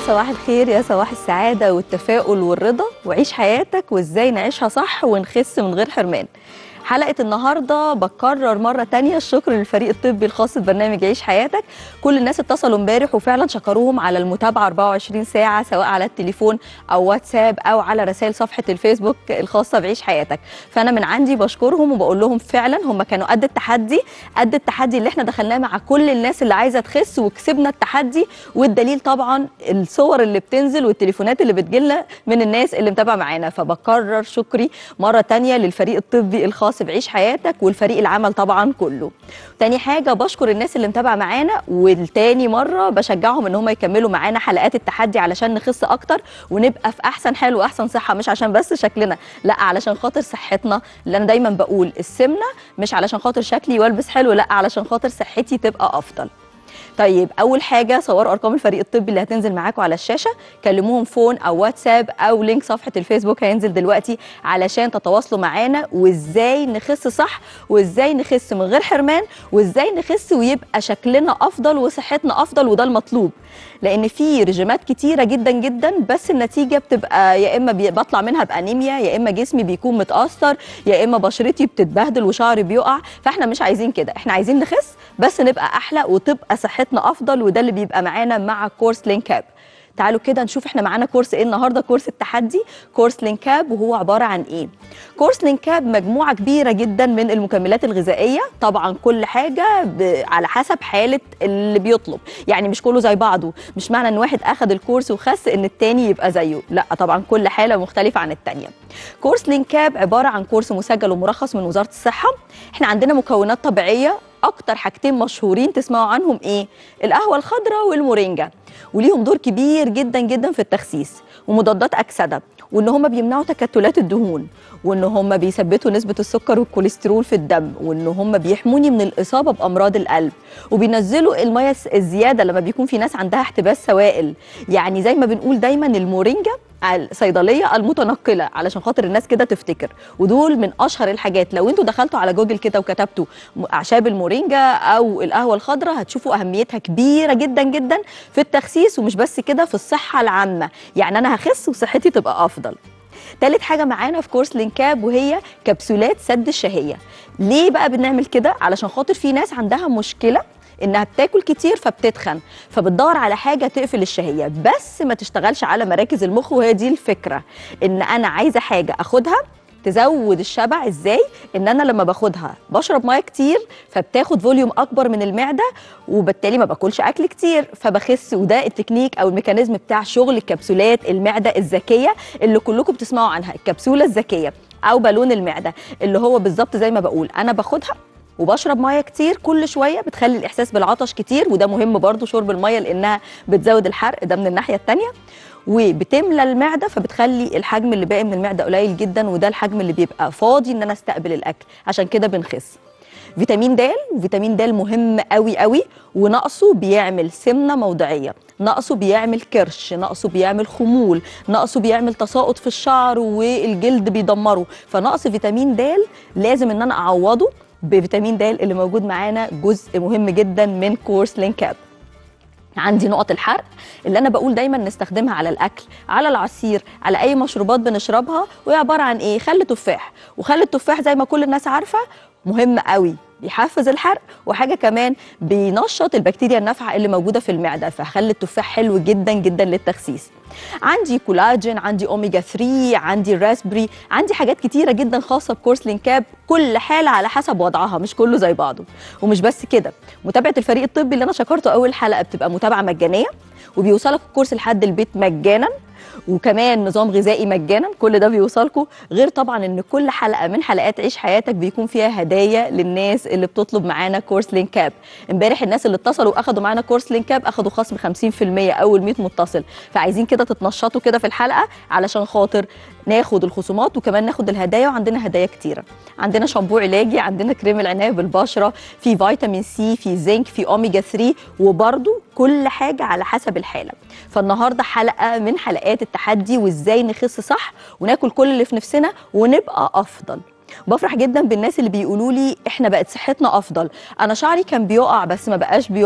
صباح الخير يا صباح السعادة والتفاؤل والرضا وعيش حياتك وازاي نعيشها صح ونخس من غير حرمان حلقة النهاردة بكرر مرة تانية الشكر للفريق الطبي الخاص ببرنامج عيش حياتك كل الناس اتصلوا امبارح وفعلا شكروهم على المتابعة 24 ساعة سواء على التليفون أو واتساب أو على رسائل صفحة الفيسبوك الخاصة بعيش حياتك فأنا من عندي بشكرهم وبقول لهم فعلا هم كانوا قد التحدي قد التحدي اللي احنا دخلناه مع كل الناس اللي عايزة تخس وكسبنا التحدي والدليل طبعا الصور اللي بتنزل والتليفونات اللي بتجيلنا من الناس اللي متابعة معانا فبكرر شكري مرة تانية للفريق الطبي الخاص بعيش حياتك والفريق العمل طبعا كله تاني حاجة بشكر الناس اللي متابعة معانا والتاني مرة بشجعهم ان هم يكملوا معانا حلقات التحدي علشان نخس اكتر ونبقى في احسن حال واحسن صحة مش عشان بس شكلنا لا علشان خاطر صحتنا اللي انا دايما بقول السمنة مش علشان خاطر شكلي والبس حلو لا علشان خاطر صحتي تبقى افضل طيب اول حاجه صوروا ارقام الفريق الطبي اللي هتنزل معاكم على الشاشه كلموهم فون او واتساب او لينك صفحه الفيسبوك هينزل دلوقتي علشان تتواصلوا معانا وازاي نخس صح وازاي نخس من غير حرمان وازاي نخس ويبقى شكلنا افضل وصحتنا افضل وده المطلوب لان في رجيمات كتيره جدا جدا بس النتيجه بتبقى يا اما بطلع منها بانيميا يا اما جسمي بيكون متاثر يا اما بشرتي بتتبهدل وشعري بيقع فاحنا مش عايزين كده احنا عايزين نخس بس نبقى احلى وتبقى صحتنا افضل وده اللي بيبقى معانا مع كورس لينكاب تعالوا كده نشوف احنا معانا كورس ايه النهارده كورس التحدي كورس لينكاب وهو عباره عن ايه كورس لينكاب مجموعه كبيره جدا من المكملات الغذائيه طبعا كل حاجه ب... على حسب حاله اللي بيطلب يعني مش كله زي بعضه مش معنى ان واحد اخذ الكورس وخس ان التاني يبقى زيه لا طبعا كل حاله مختلفه عن التانيه كورس لينكاب عباره عن كورس مسجل ومرخص من وزاره الصحه احنا عندنا مكونات طبيعيه اكتر حاجتين مشهورين تسمعوا عنهم ايه القهوه الخضراء والمورينجا وليهم دور كبير جدا جدا في التخسيس ومضادات اكسده وان هم بيمنعوا تكتلات الدهون وان هم بيثبتوا نسبه السكر والكوليسترول في الدم وان هم بيحموني من الاصابه بامراض القلب وبينزلوا الميه الزياده لما بيكون في ناس عندها احتباس سوائل يعني زي ما بنقول دايما المورينجا الصيدليه المتنقله علشان خاطر الناس كده تفتكر ودول من اشهر الحاجات لو انتوا دخلتوا على جوجل كده وكتبتوا اعشاب المورينجا او القهوه الخضراء هتشوفوا اهميتها كبيره جدا جدا في التخسيس ومش بس كده في الصحه العامه يعني انا هخس وصحتي تبقى افضل تالت حاجة معانا في كورس لينكاب وهي كبسولات سد الشهية ليه بقى بنعمل كده؟ علشان خاطر في ناس عندها مشكلة انها بتاكل كتير فبتتخن فبتدور على حاجه تقفل الشهيه بس ما تشتغلش على مراكز المخ وهي دي الفكره ان انا عايزه حاجه اخدها تزود الشبع ازاي ان انا لما باخدها بشرب ميه كتير فبتاخد فوليوم اكبر من المعده وبالتالي ما باكلش اكل كتير فبخس وده التكنيك او الميكانيزم بتاع شغل الكبسولات المعده الذكيه اللي كلكم بتسمعوا عنها الكبسوله الذكيه او بالون المعده اللي هو بالظبط زي ما بقول انا باخدها وبشرب ميه كتير كل شويه بتخلي الاحساس بالعطش كتير وده مهم برضو شرب الميه لانها بتزود الحرق ده من الناحيه الثانيه وبتملى المعده فبتخلي الحجم اللي باقي من المعده قليل جدا وده الحجم اللي بيبقى فاضي ان انا استقبل الاكل عشان كده بنخس فيتامين د وفيتامين د مهم قوي قوي ونقصه بيعمل سمنه موضعيه نقصه بيعمل كرش نقصه بيعمل خمول نقصه بيعمل تساقط في الشعر والجلد بيدمره فنقص فيتامين د لازم ان انا اعوضه بفيتامين د اللي موجود معانا جزء مهم جدا من كورس لينكاب عندي نقط الحرق اللي انا بقول دايما نستخدمها على الاكل على العصير على اي مشروبات بنشربها وهي عباره عن ايه خل تفاح وخل التفاح زي ما كل الناس عارفه مهم قوي بيحفز الحرق وحاجه كمان بينشط البكتيريا النافعه اللي موجوده في المعده فخل التفاح حلو جدا جدا للتخسيس عندي كولاجين عندي اوميجا 3 عندي راسبري عندي حاجات كتيره جدا خاصه بكورس لينكاب كل حاله على حسب وضعها مش كله زي بعضه ومش بس كده متابعه الفريق الطبي اللي انا شكرته اول حلقه بتبقى متابعه مجانيه وبيوصلك الكورس لحد البيت مجانا وكمان نظام غذائي مجانا كل ده بيوصلكم غير طبعا ان كل حلقه من حلقات عيش حياتك بيكون فيها هدايا للناس اللي بتطلب معانا كورس لينكاب امبارح الناس اللي اتصلوا واخدوا معانا كورس لينكاب اخدوا خصم 50% اول 100 متصل فعايزين كده تتنشطوا كده في الحلقه علشان خاطر ناخد الخصومات وكمان ناخد الهدايا وعندنا هدايا كتيره عندنا شامبو علاجي عندنا كريم العنايه بالبشره في فيتامين سي في زنك في اوميجا 3 وبرده كل حاجه على حسب الحاله فالنهارده حلقه من حلقات التحدي وازاي نخس صح وناكل كل اللي في نفسنا ونبقى افضل بفرح جدا بالناس اللي بيقولوا لي احنا بقت صحتنا افضل انا شعري كان بيقع بس ما بقاش بيقع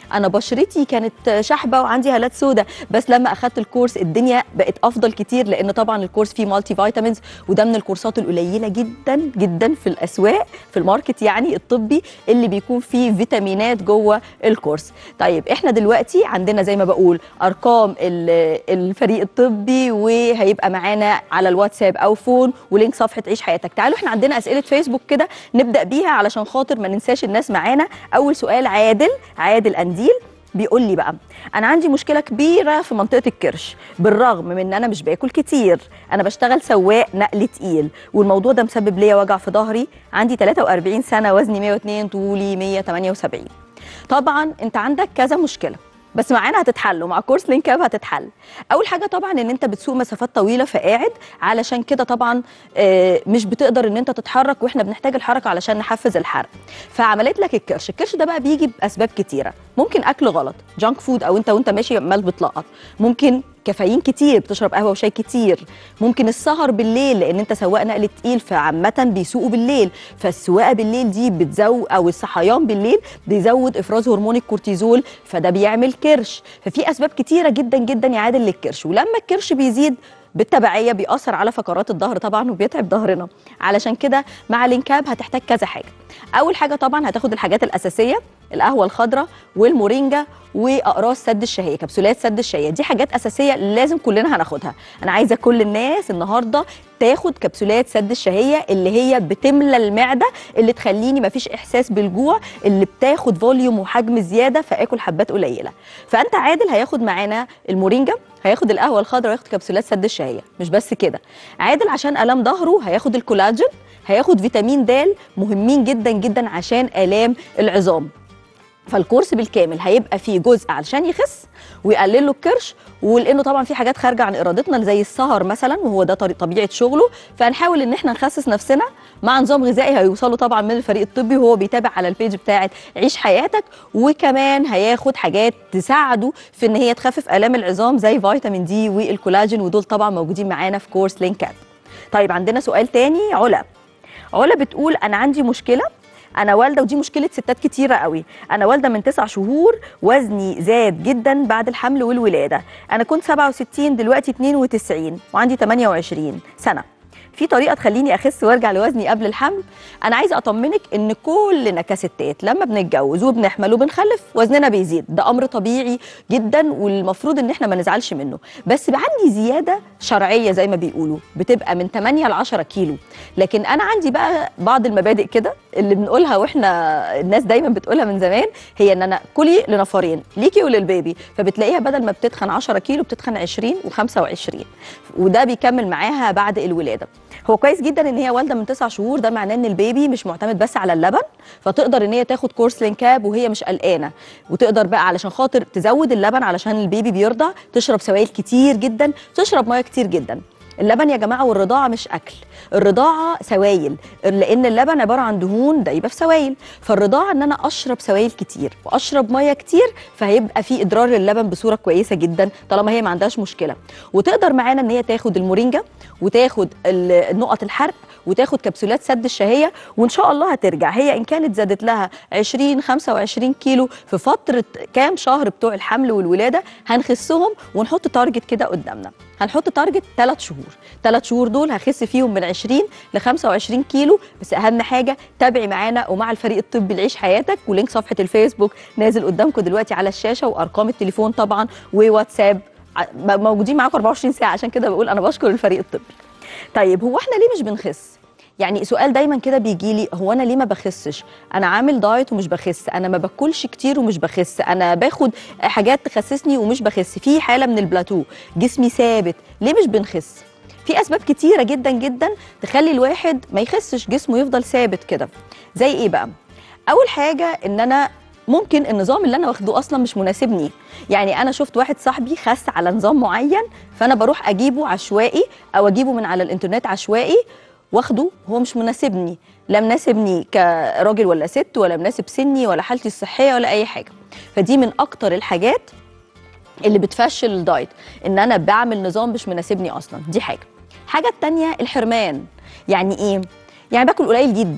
انا بشرتي كانت شحبه وعندي هالات سودة بس لما اخدت الكورس الدنيا بقت افضل كتير لان طبعا الكورس فيه مالتي فيتامينز وده من الكورسات القليله جدا جدا في الاسواق في الماركت يعني الطبي اللي بيكون فيه فيتامينات جوه الكورس طيب احنا دلوقتي عندنا زي ما بقول ارقام ال- الفريق الطبي وهيبقى معانا على الواتساب او فون ولينك صفحه عيش حياتك تعالوا احنا عندنا اسئله فيسبوك كده نبدا بيها علشان خاطر ما ننساش الناس معانا اول سؤال عادل عادل انديل بيقول لي بقى انا عندي مشكله كبيره في منطقه الكرش بالرغم من ان انا مش باكل كتير انا بشتغل سواق نقل تقيل والموضوع ده مسبب ليا وجع في ظهري عندي 43 سنه وزني 102 طولي 178 طبعا انت عندك كذا مشكله بس معانا هتتحل ومع كورس لينك اب هتتحل اول حاجه طبعا ان انت بتسوق مسافات طويله فقاعد علشان كده طبعا آه، مش بتقدر ان انت تتحرك واحنا بنحتاج الحركه علشان نحفز الحرق فعملت لك الكرش الكرش ده بقى بيجي باسباب كتيره ممكن اكل غلط جانك فود او انت وانت ماشي عمال بتلقط ممكن كافيين كتير بتشرب قهوه وشاي كتير ممكن السهر بالليل لان انت سواق نقل تقيل فعامه بيسوقوا بالليل فالسواقه بالليل دي بتزود او الصحيان بالليل بيزود افراز هرمون الكورتيزول فده بيعمل كرش ففي اسباب كتيره جدا جدا يعادل للكرش ولما الكرش بيزيد بالتبعيه بيأثر على فقرات الظهر طبعا وبيتعب ظهرنا علشان كده مع لينكاب هتحتاج كذا حاجه اول حاجه طبعا هتاخد الحاجات الاساسيه القهوه الخضراء والمورينجا واقراص سد الشهيه كبسولات سد الشهيه دي حاجات اساسيه لازم كلنا هناخدها انا عايزه كل الناس النهارده تاخد كبسولات سد الشهيه اللي هي بتملى المعده اللي تخليني مفيش احساس بالجوع اللي بتاخد فوليوم وحجم زياده فاكل حبات قليله فانت عادل هياخد معانا المورينجا هياخد القهوه الخضراء وياخد كبسولات سد الشهيه مش بس كده عادل عشان الام ظهره هياخد الكولاجين هياخد فيتامين د مهمين جدا جدا عشان الام العظام فالكورس بالكامل هيبقى فيه جزء علشان يخس ويقلل له الكرش ولانه طبعا في حاجات خارجه عن ارادتنا زي السهر مثلا وهو ده طريق طبيعه شغله فهنحاول ان احنا نخسس نفسنا مع نظام غذائي هيوصله طبعا من الفريق الطبي وهو بيتابع على البيج بتاعه عيش حياتك وكمان هياخد حاجات تساعده في ان هي تخفف الام العظام زي فيتامين دي والكولاجين ودول طبعا موجودين معانا في كورس لينكات طيب عندنا سؤال تاني علا علا بتقول انا عندي مشكله انا والده ودي مشكله ستات كتيره قوي انا والده من تسع شهور وزني زاد جدا بعد الحمل والولاده انا كنت 67 دلوقتي 92 وعندي 28 سنه في طريقه تخليني اخس وارجع لوزني قبل الحمل انا عايزه اطمنك ان كلنا كستات لما بنتجوز وبنحمل وبنخلف وزننا بيزيد ده امر طبيعي جدا والمفروض ان احنا ما نزعلش منه بس بقى عندي زياده شرعيه زي ما بيقولوا بتبقى من 8 ل 10 كيلو لكن انا عندي بقى بعض المبادئ كده اللي بنقولها واحنا الناس دايما بتقولها من زمان هي ان انا كلي لنفرين ليكي وللبيبي فبتلاقيها بدل ما بتتخن 10 كيلو بتتخن 20 و25 وده بيكمل معاها بعد الولاده هو كويس جدا ان هي والده من تسع شهور ده معناه ان البيبي مش معتمد بس على اللبن فتقدر ان هي تاخد كورس لينكاب وهي مش قلقانه وتقدر بقى علشان خاطر تزود اللبن علشان البيبي بيرضع تشرب سوائل كتير جدا تشرب ميه كتير جدا اللبن يا جماعه والرضاعه مش اكل الرضاعه سوائل لان اللبن عباره عن دهون دايبه في سوائل فالرضاعه ان انا اشرب سوائل كتير واشرب ميه كتير فهيبقى في ادرار اللبن بصوره كويسه جدا طالما هي ما عندهاش مشكله وتقدر معانا ان هي تاخد المورينجا وتاخد ال- نقط الحرق وتاخد كبسولات سد الشهيه وان شاء الله هترجع هي ان كانت زادت لها 20 25 كيلو في فتره كام شهر بتوع الحمل والولاده هنخسهم ونحط تارجت كده قدامنا هنحط تارجت 3 شهور 3 شهور دول هخس فيهم من 20 ل 25 كيلو بس اهم حاجه تابعي معانا ومع الفريق الطبي لعيش حياتك ولينك صفحه الفيسبوك نازل قدامكم دلوقتي على الشاشه وارقام التليفون طبعا وواتساب ع- موجودين معاكم 24 ساعه عشان كده بقول انا بشكر الفريق الطبي طيب هو احنا ليه مش بنخس يعني سؤال دايما كده بيجي لي هو انا ليه ما بخسش انا عامل دايت ومش بخس انا ما باكلش كتير ومش بخس انا باخد حاجات تخسسني ومش بخس في حاله من البلاتو جسمي ثابت ليه مش بنخس في اسباب كتيره جدا جدا تخلي الواحد ما يخسش جسمه يفضل ثابت كده زي ايه بقى اول حاجه ان انا ممكن النظام اللي انا واخده اصلا مش مناسبني يعني انا شفت واحد صاحبي خس على نظام معين فانا بروح اجيبه عشوائي او اجيبه من على الانترنت عشوائي واخده هو مش مناسبني لا مناسبني كراجل ولا ست ولا مناسب سني ولا حالتي الصحيه ولا اي حاجه فدي من اكتر الحاجات اللي بتفشل الدايت ان انا بعمل نظام مش مناسبني اصلا دي حاجه الحاجه التانية الحرمان يعني ايه يعني باكل قليل جدا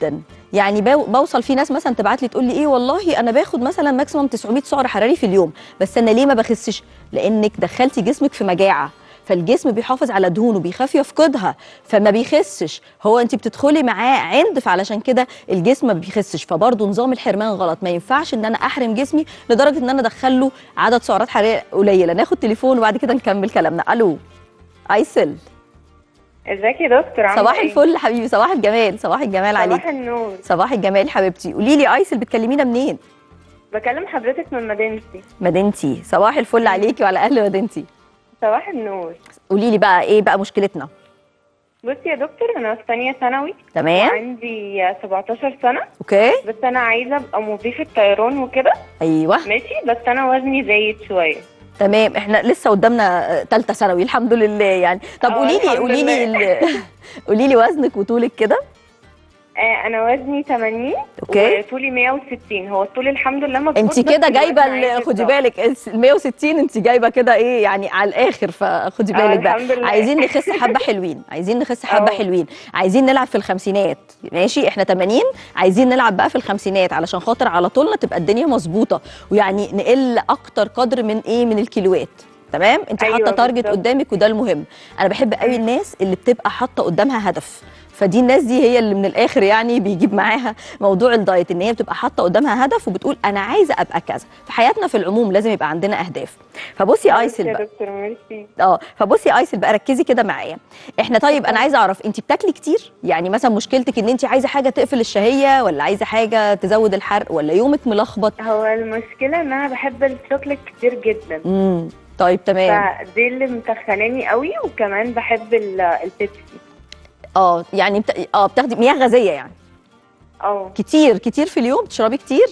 يعني بو- بوصل في ناس مثلا تبعت لي تقول لي ايه والله انا باخد مثلا ماكسيموم 900 سعر حراري في اليوم بس انا ليه ما بخسش لانك دخلتي جسمك في مجاعه فالجسم بيحافظ على دهونه بيخاف يفقدها فما بيخسش هو انت بتدخلي معاه عند فعلشان كده الجسم ما بيخسش فبرضه نظام الحرمان غلط ما ينفعش ان انا احرم جسمي لدرجه ان انا ادخل له عدد سعرات حراريه قليله ناخد تليفون وبعد كده نكمل كلامنا الو ايسل ازيك يا دكتور عامله صباح ايه؟ الفل حبيبي صباح الجمال صباح الجمال عليك صباح النور صباح الجمال حبيبتي قولي لي ايسل بتكلمينا منين بكلم حضرتك من مدينتي مدينتي صباح الفل عليكي وعلى اهل مدينتي صباح النور قولي لي بقى ايه بقى مشكلتنا بصي يا دكتور انا في ثانيه ثانوي تمام وعندي 17 سنه اوكي بس انا عايزه ابقى مضيفه طيران وكده ايوه ماشي بس انا وزني زايد شويه تمام احنا لسه قدامنا ثالثه ثانوي الحمد لله يعني طب اه، قولي لي الحمد قولي لي لله. ال- قولي لي وزنك وطولك كده آه انا وزني 80 اوكي. وطولي 160 هو الطول الحمد لله مظبوط انت بس كده الوزن جايبه عايز ال- خدي يتظبط. بالك ال 160 انت جايبه كده ايه يعني على الاخر فخدي اه، بالك بقى الحمد لله. عايزين نخس حبه حلوين عايزين نخس حبه اه. حلوين عايزين نلعب في الخمسينات ماشي احنا 80 عايزين نلعب بقى في الخمسينات علشان خاطر على طولنا تبقى الدنيا مظبوطه ويعني نقل اكتر قدر من ايه من الكيلوات تمام انت ايوه حاطه تارجت بالظبط. قدامك وده المهم انا بحب قوي الناس اللي بتبقى حاطه قدامها هدف فدي الناس دي هي اللي من الاخر يعني بيجيب معاها موضوع الدايت ان هي بتبقى حاطه قدامها هدف وبتقول انا عايزه ابقى كذا في حياتنا في العموم لازم يبقى عندنا اهداف فبصي ايسل يا بقى دكتور ميرسي اه فبصي ايسل بقى ركزي كده معايا احنا طيب انا عايزه اعرف انت بتاكلي كتير يعني مثلا مشكلتك ان انت عايزه حاجه تقفل الشهيه ولا عايزه حاجه تزود الحرق ولا يومك ملخبط هو المشكله ان انا بحب الشوكليت كتير جدا امم طيب تمام فدي اللي متخناني قوي وكمان بحب ال- البيبسي اه يعني بت... اه بتاخدي مياه غازيه يعني اه كتير كتير في اليوم بتشربي كتير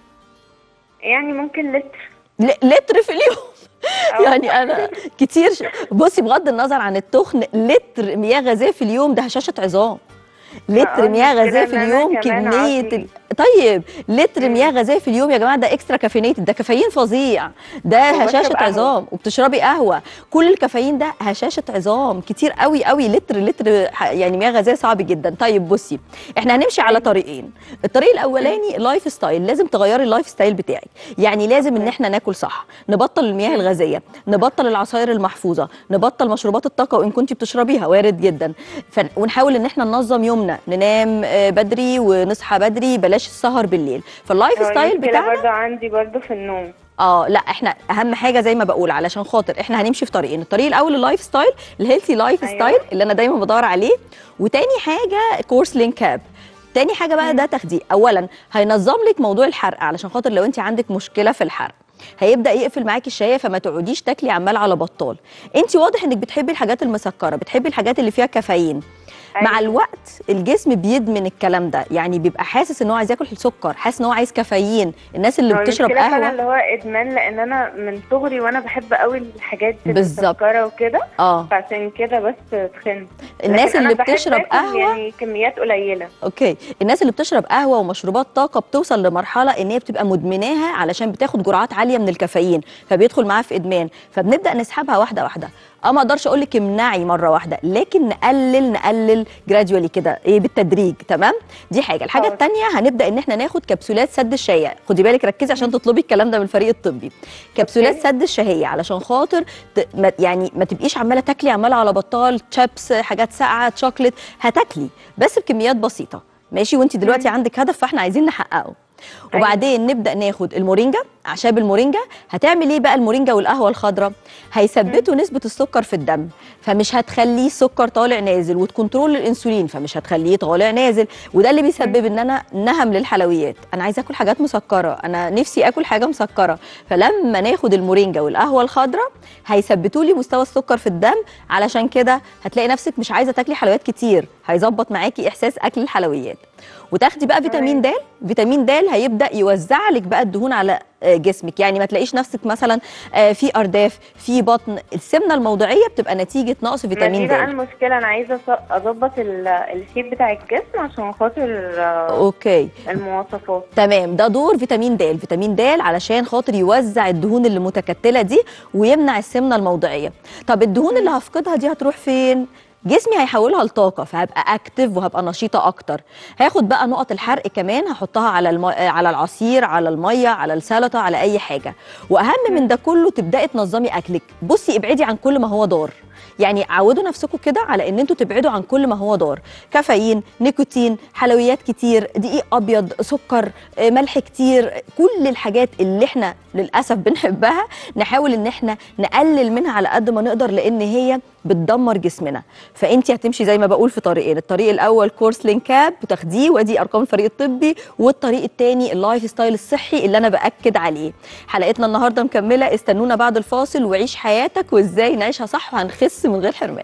يعني ممكن لتر ل- لتر في اليوم أو- يعني انا كتير ش... بصي بغض النظر عن التخن لتر مياه غازيه في اليوم ده هشاشه عظام لتر آه، مياه المشكلة غازيه في إن أنا اليوم كمان كميه عظمي. ال... طيب لتر مم. مياه غازيه في اليوم يا جماعه ده اكسترا كافينيتد ده كافيين فظيع ده وبشرب هشاشه قهوة. عظام وبتشربي قهوه كل الكافيين ده هشاشه عظام كتير قوي قوي لتر لتر ح- يعني مياه غازيه صعب جدا طيب بصي احنا هنمشي على أيوة. طريقين الطريق الاولاني لايف ستايل لازم تغيري اللايف ستايل بتاعك يعني لازم ان أوكي. احنا ناكل صح نبطل المياه الغازيه نبطل العصاير المحفوظه نبطل مشروبات الطاقه وان كنت بتشربيها وارد جدا ف... ونحاول ان احنا ننظم يومنا ننام آه، بدري ونصحى بدري بلاش السهر بالليل فاللايف هو ستايل المشكلة بتاعنا برضه عندي برضه في النوم اه لا احنا اهم حاجه زي ما بقول علشان خاطر احنا هنمشي في طريقين الطريق الاول اللايف ستايل الهيلثي لايف أيوة. ستايل اللي انا دايما بدور عليه وتاني حاجه كورس لينك اب تاني حاجه بقى ده تخدير اولا هينظم لك موضوع الحرق علشان خاطر لو انت عندك مشكله في الحرق هيبدا يقفل معاكي الشهيه فما تقعديش تاكلي عمال على بطال انت واضح انك بتحبي الحاجات المسكره بتحبي الحاجات اللي فيها كافيين مع أيوة. الوقت الجسم بيدمن الكلام ده يعني بيبقى حاسس ان هو عايز ياكل سكر حاسس ان هو عايز كافيين الناس اللي هو بتشرب المشكلة فعلا قهوه اللي هو ادمان لان انا من صغري وانا بحب قوي الحاجات بالظبط. المسكرة وكده اه فعشان كده بس تخنت الناس لكن اللي أنا بحب بتشرب آكل قهوه يعني كميات قليلة اوكي الناس اللي بتشرب قهوه ومشروبات طاقه بتوصل لمرحله ان هي بتبقى مدمناها علشان بتاخد جرعات عاليه من الكافيين فبيدخل معاها في ادمان فبنبدا نسحبها واحده واحده اه ما اقدرش اقول لك امنعي مره واحده لكن نقلل نقلل جراديولي كده ايه بالتدريج تمام دي حاجه الحاجه خلاص. الثانيه هنبدا ان احنا ناخد كبسولات سد الشهيه خدي بالك ركزي عشان تطلبي الكلام ده من الفريق الطبي كبسولات أوكي. سد الشهيه علشان خاطر ت... ما يعني ما تبقيش عماله تاكلي عماله على بطال شيبس حاجات ساقعه شوكليت هتاكلي بس بكميات بسيطه ماشي وانت دلوقتي مم. عندك هدف فاحنا عايزين نحققه وبعدين نبدا ناخد المورينجا اعشاب المورينجا هتعمل ايه بقى المورينجا والقهوه الخضراء هيثبتوا نسبه السكر في الدم فمش هتخليه السكر طالع نازل وتكنترول الانسولين فمش هتخليه طالع نازل وده اللي بيسبب ان انا نهم للحلويات انا عايزه اكل حاجات مسكره انا نفسي اكل حاجه مسكره فلما ناخد المورينجا والقهوه الخضراء هيثبتوا لي مستوى السكر في الدم علشان كده هتلاقي نفسك مش عايزه تاكلي حلويات كتير هيظبط معاكي احساس اكل الحلويات وتاخدي بقى فيتامين د فيتامين د هيبدا يوزع لك بقى الدهون على آه، جسمك يعني ما تلاقيش نفسك مثلا آه، في ارداف في بطن السمنه الموضعيه بتبقى نتيجه نقص ما دي فيتامين بقى د المشكلة انا عايزة أص- اظبط ال- الشيب بتاع الجسم عشان خاطر آه، اوكي المواصفات تمام ده دور فيتامين د فيتامين د علشان خاطر يوزع الدهون اللي متكتله دي ويمنع السمنه الموضعيه طب الدهون اللي هفقدها دي هتروح فين جسمي هيحولها لطاقه فهبقى اكتف وهبقى نشيطه اكتر هاخد بقى نقط الحرق كمان هحطها على الم... على العصير على الميه على السلطه على اي حاجه واهم من ده كله تبداي تنظمي اكلك بصي ابعدي عن كل ما هو ضار يعني عودوا نفسكم كده على ان انتوا تبعدوا عن كل ما هو ضار كافيين نيكوتين حلويات كتير دقيق ابيض سكر آه، ملح كتير كل الحاجات اللي احنا للاسف بنحبها نحاول ان احنا نقلل منها على قد ما نقدر لان هي بتدمر جسمنا فانت هتمشي زي ما بقول في طريقين الطريق الاول كورس لينكاب بتاخديه ودي ارقام الفريق الطبي والطريق الثاني اللايف ستايل الصحي اللي انا باكد عليه حلقتنا النهارده مكمله استنونا بعد الفاصل وعيش حياتك وازاي نعيشها صح وهنخس من غير حرمان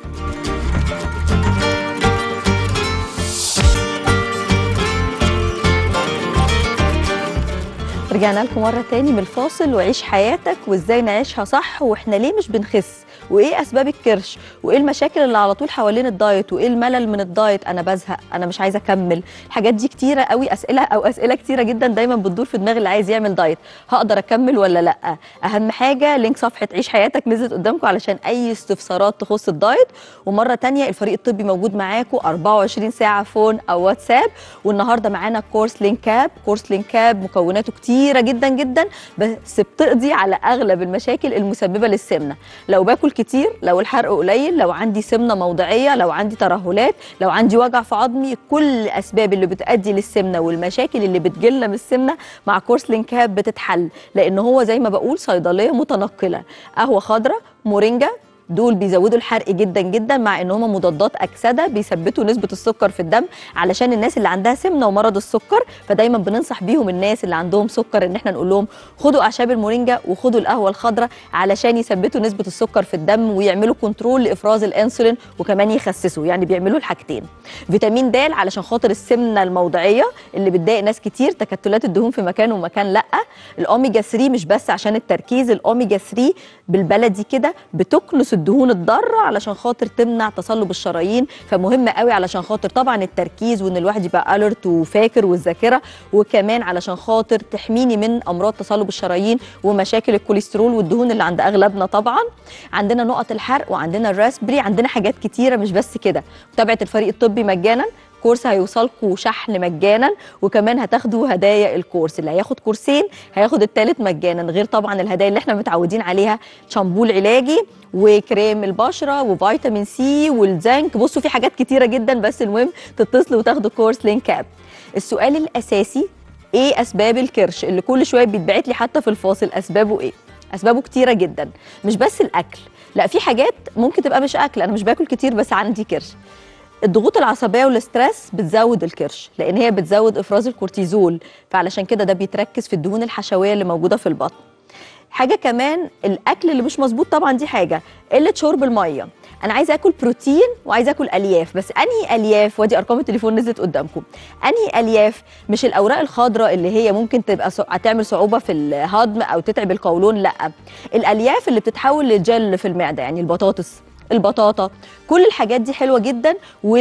رجعنا لكم مرة تاني من الفاصل وعيش حياتك وازاي نعيشها صح واحنا ليه مش بنخس وايه اسباب الكرش وايه المشاكل اللي على طول حوالين الدايت وايه الملل من الدايت انا بزهق انا مش عايزه اكمل الحاجات دي كتيره قوي اسئله او اسئله كتيره جدا دايما بتدور في دماغ اللي عايز يعمل دايت هقدر اكمل ولا لا اهم حاجه لينك صفحه عيش حياتك نزلت قدامكم علشان اي استفسارات تخص الدايت ومره تانية الفريق الطبي موجود معاكم 24 ساعه فون او واتساب والنهارده معانا كورس لينكاب كورس لينكاب مكوناته كتيره جدا جدا بس بتقضي على اغلب المشاكل المسببه للسمنه لو باكل كتير لو الحرق قليل لو عندي سمنه موضعيه لو عندي ترهلات لو عندي وجع في عظمي كل الاسباب اللي بتؤدي للسمنه والمشاكل اللي بتجيلنا من السمنه مع كورس لينكاب بتتحل لان هو زي ما بقول صيدليه متنقله قهوه خضراء مورينجا دول بيزودوا الحرق جدا جدا مع ان هم مضادات اكسده بيثبتوا نسبه السكر في الدم علشان الناس اللي عندها سمنه ومرض السكر فدايما بننصح بيهم الناس اللي عندهم سكر ان احنا نقول لهم خدوا اعشاب المورينجا وخدوا القهوه الخضراء علشان يثبتوا نسبه السكر في الدم ويعملوا كنترول لافراز الانسولين وكمان يخسسوا يعني بيعملوا الحاجتين فيتامين د علشان خاطر السمنه الموضعيه اللي بتضايق ناس كتير تكتلات الدهون في مكان ومكان لا الاوميجا 3 مش بس عشان التركيز الاوميجا 3 بالبلدي كده بتكنس الدهون الضاره علشان خاطر تمنع تصلب الشرايين فمهم قوي علشان خاطر طبعا التركيز وان الواحد يبقى اليرت وفاكر والذاكره وكمان علشان خاطر تحميني من امراض تصلب الشرايين ومشاكل الكوليسترول والدهون اللي عند اغلبنا طبعا عندنا نقط الحرق وعندنا الراسبري عندنا حاجات كتيره مش بس كده متابعه الفريق الطبي مجانا كورس هيوصلكوا شحن مجانا وكمان هتاخدوا هدايا الكورس اللي هياخد كورسين هياخد التالت مجانا غير طبعا الهدايا اللي احنا متعودين عليها شامبو العلاجي وكريم البشره وفيتامين سي والزنك بصوا في حاجات كتيره جدا بس المهم تتصلوا وتاخدوا كورس لينك اب السؤال الاساسي ايه اسباب الكرش اللي كل شويه بيتبعت لي حتى في الفاصل اسبابه ايه اسبابه كتيره جدا مش بس الاكل لا في حاجات ممكن تبقى مش اكل انا مش باكل كتير بس عندي كرش الضغوط العصبيه والستريس بتزود الكرش لان هي بتزود افراز الكورتيزول فعلشان كده ده بيتركز في الدهون الحشويه اللي موجوده في البطن حاجه كمان الاكل اللي مش مظبوط طبعا دي حاجه قله شرب الميه انا عايزه اكل بروتين وعايزه اكل الياف بس انهي الياف ودي ارقام التليفون نزلت قدامكم انهي الياف مش الاوراق الخضراء اللي هي ممكن تبقى سو... هتعمل صعوبه في الهضم او تتعب القولون لا الالياف اللي بتتحول لجل في المعده يعني البطاطس البطاطا كل الحاجات دي حلوه جدا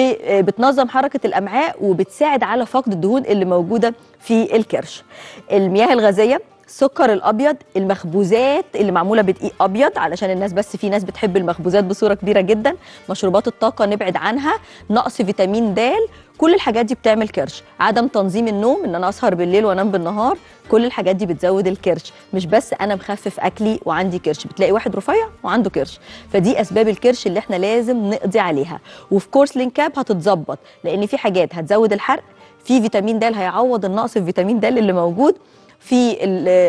وبتنظم حركه الامعاء وبتساعد على فقد الدهون اللي موجوده في الكرش المياه الغازيه السكر الابيض المخبوزات اللي معموله بدقيق ابيض علشان الناس بس في ناس بتحب المخبوزات بصوره كبيره جدا مشروبات الطاقه نبعد عنها نقص فيتامين د كل الحاجات دي بتعمل كرش عدم تنظيم النوم ان انا اسهر بالليل وانام بالنهار كل الحاجات دي بتزود الكرش مش بس انا مخفف اكلي وعندي كرش بتلاقي واحد رفيع وعنده كرش فدي اسباب الكرش اللي احنا لازم نقضي عليها وفي كورس لينكاب هتتظبط لان في حاجات هتزود الحرق في فيتامين د هيعوض النقص الفيتامين د اللي موجود في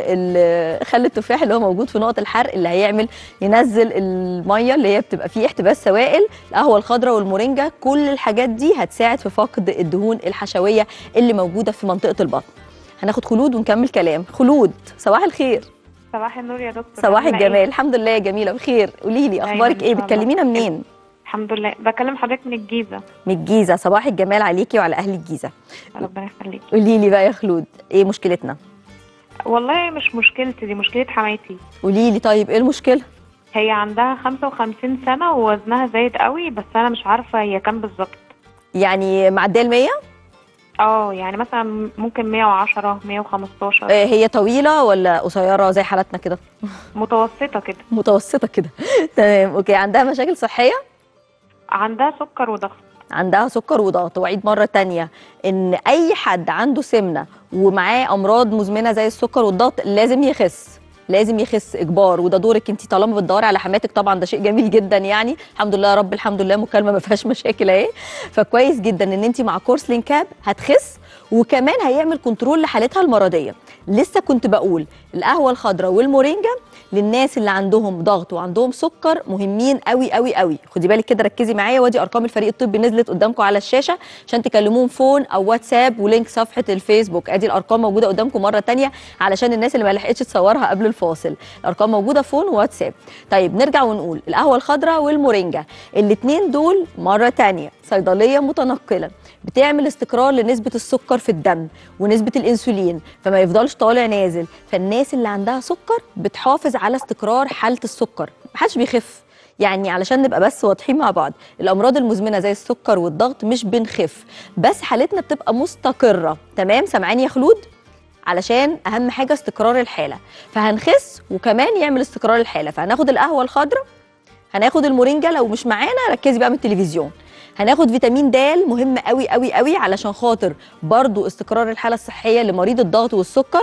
خل التفاح اللي هو موجود في نقط الحرق اللي هيعمل ينزل الميه اللي هي بتبقى فيه احتباس سوائل القهوه الخضراء والمورينجا كل الحاجات دي هتساعد في فقد الدهون الحشويه اللي موجوده في منطقه البطن هناخد خلود ونكمل كلام خلود صباح الخير صباح النور يا دكتور صباح عاملة إيه؟ الجمال الحمد لله يا جميله بخير قولي لي دايماً اخبارك إن ايه شاء الله. بتكلمينا منين الحمد لله بكلم حضرتك من الجيزه من الجيزه صباح الجمال عليكي وعلى اهل الجيزه ربنا يخليك قولي لي بقى يا خلود ايه مشكلتنا والله مش مشكلتي دي مشكله حماتي قولي لي طيب ايه المشكله هي عندها 55 سنه ووزنها زايد قوي بس انا مش عارفه هي كام بالظبط يعني معديه ال 100 اه يعني مثلا ممكن 110 115 آه، هي طويله ولا قصيره زي حالتنا كده متوسطه كده متوسطه كده تمام اوكي عندها مشاكل صحيه عندها سكر وضغط عندها سكر وضغط واعيد مره تانية ان اي حد عنده سمنه ومعاه امراض مزمنه زي السكر والضغط لازم يخس لازم يخس اجبار وده دورك انت طالما بتدوري على حماتك طبعا ده شيء جميل جدا يعني الحمد لله يا رب الحمد لله مكالمه ما فيهاش مشاكل اهي فكويس جدا ان انت مع كورس لينكاب هتخس وكمان هيعمل كنترول لحالتها المرضيه لسه كنت بقول القهوه الخضراء والمورينجا للناس اللي عندهم ضغط وعندهم سكر مهمين قوي قوي قوي خدي بالك كده ركزي معايا وادي ارقام الفريق الطبي نزلت قدامكم على الشاشه عشان تكلموهم فون او واتساب ولينك صفحه الفيسبوك ادي الارقام موجوده قدامكم مره تانية علشان الناس اللي ما لحقتش تصورها قبل الفاصل الارقام موجوده فون وواتساب طيب نرجع ونقول القهوه الخضراء والمورينجا الاثنين دول مره تانية صيدليه متنقله بتعمل استقرار لنسبه السكر في الدم ونسبه الانسولين فما يفضلش طالع نازل فالناس اللي عندها سكر بتحافظ على استقرار حاله السكر محدش بيخف يعني علشان نبقى بس واضحين مع بعض الامراض المزمنه زي السكر والضغط مش بنخف بس حالتنا بتبقى مستقره تمام سامعاني يا خلود علشان اهم حاجه استقرار الحاله فهنخس وكمان يعمل استقرار الحاله فهناخد القهوه الخضراء هناخد المورينجا لو مش معانا ركزي بقى من التلفزيون هناخد فيتامين د مهم قوي قوي قوي علشان خاطر برضو استقرار الحاله الصحيه لمريض الضغط والسكر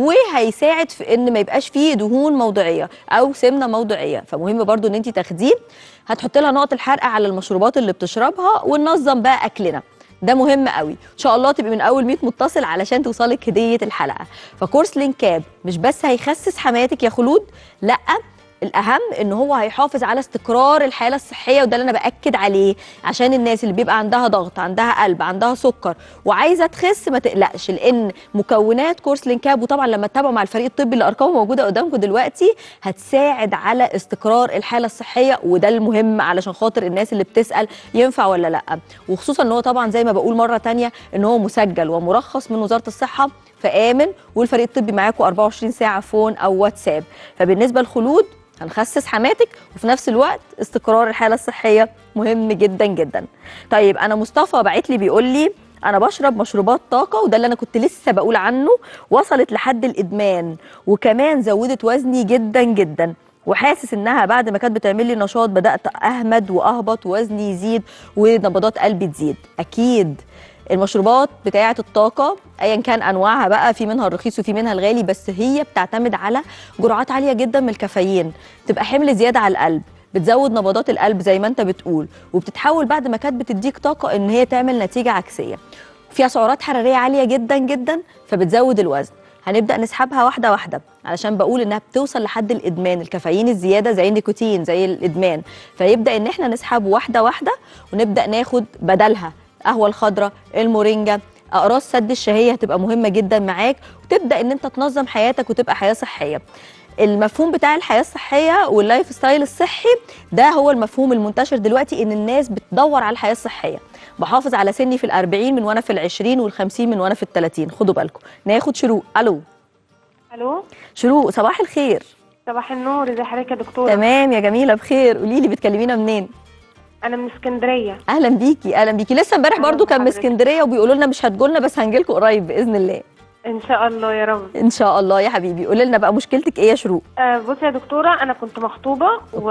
وهيساعد في ان ما يبقاش فيه دهون موضعيه او سمنه موضعيه فمهم برضو ان انت تاخديه هتحط لها نقط الحرق على المشروبات اللي بتشربها وننظم بقى اكلنا ده مهم قوي ان شاء الله تبقي من اول 100 متصل علشان توصلك هديه الحلقه فكورس لينكاب مش بس هيخسس حماتك يا خلود لا الاهم ان هو هيحافظ على استقرار الحاله الصحيه وده اللي انا باكد عليه عشان الناس اللي بيبقى عندها ضغط عندها قلب عندها سكر وعايزه تخس ما تقلقش لان مكونات كورس لينكاب وطبعا لما تتابعوا مع الفريق الطبي اللي ارقامه موجوده قدامكم دلوقتي هتساعد على استقرار الحاله الصحيه وده المهم علشان خاطر الناس اللي بتسال ينفع ولا لا وخصوصا ان هو طبعا زي ما بقول مره تانية ان هو مسجل ومرخص من وزاره الصحه فامن والفريق الطبي معاكم 24 ساعه فون او واتساب فبالنسبه لخلود هنخسس حماتك وفي نفس الوقت استقرار الحاله الصحيه مهم جدا جدا طيب انا مصطفى بعت لي بيقول لي انا بشرب مشروبات طاقه وده اللي انا كنت لسه بقول عنه وصلت لحد الادمان وكمان زودت وزني جدا جدا وحاسس انها بعد ما كانت بتعمل لي نشاط بدات اهمد واهبط ووزني يزيد ونبضات قلبي تزيد اكيد المشروبات بتاعه الطاقه ايا كان انواعها بقى في منها الرخيص وفي منها الغالي بس هي بتعتمد على جرعات عاليه جدا من الكافيين تبقى حمل زياده على القلب بتزود نبضات القلب زي ما انت بتقول وبتتحول بعد ما كانت بتديك طاقه ان هي تعمل نتيجه عكسيه فيها سعرات حراريه عاليه جدا جدا فبتزود الوزن هنبدا نسحبها واحده واحده علشان بقول انها بتوصل لحد الادمان الكافيين الزياده زي النيكوتين زي الادمان فيبدا ان احنا نسحب واحده واحده ونبدا ناخد بدلها قهوه الخضراء المورينجا اقراص سد الشهيه هتبقى مهمه جدا معاك وتبدا ان انت تنظم حياتك وتبقى حياه صحيه المفهوم بتاع الحياه الصحيه واللايف ستايل الصحي ده هو المفهوم المنتشر دلوقتي ان الناس بتدور على الحياه الصحيه بحافظ على سني في الأربعين من وانا في العشرين والخمسين من وانا في التلاتين خدوا بالكم ناخد شروق الو الو شروق صباح الخير صباح النور ازي حضرتك يا دكتوره تمام يا جميله بخير قولي لي بتكلمينا منين انا من اسكندريه اهلا بيكي اهلا بيكي لسه امبارح أهلا برضو كان من بحضرتك. اسكندريه وبيقولوا لنا مش هتجولنا بس هنجيلكم قريب باذن الله ان شاء الله يا رب ان شاء الله يا حبيبي قولي لنا بقى مشكلتك ايه يا شروق آه بصي يا دكتوره انا كنت مخطوبه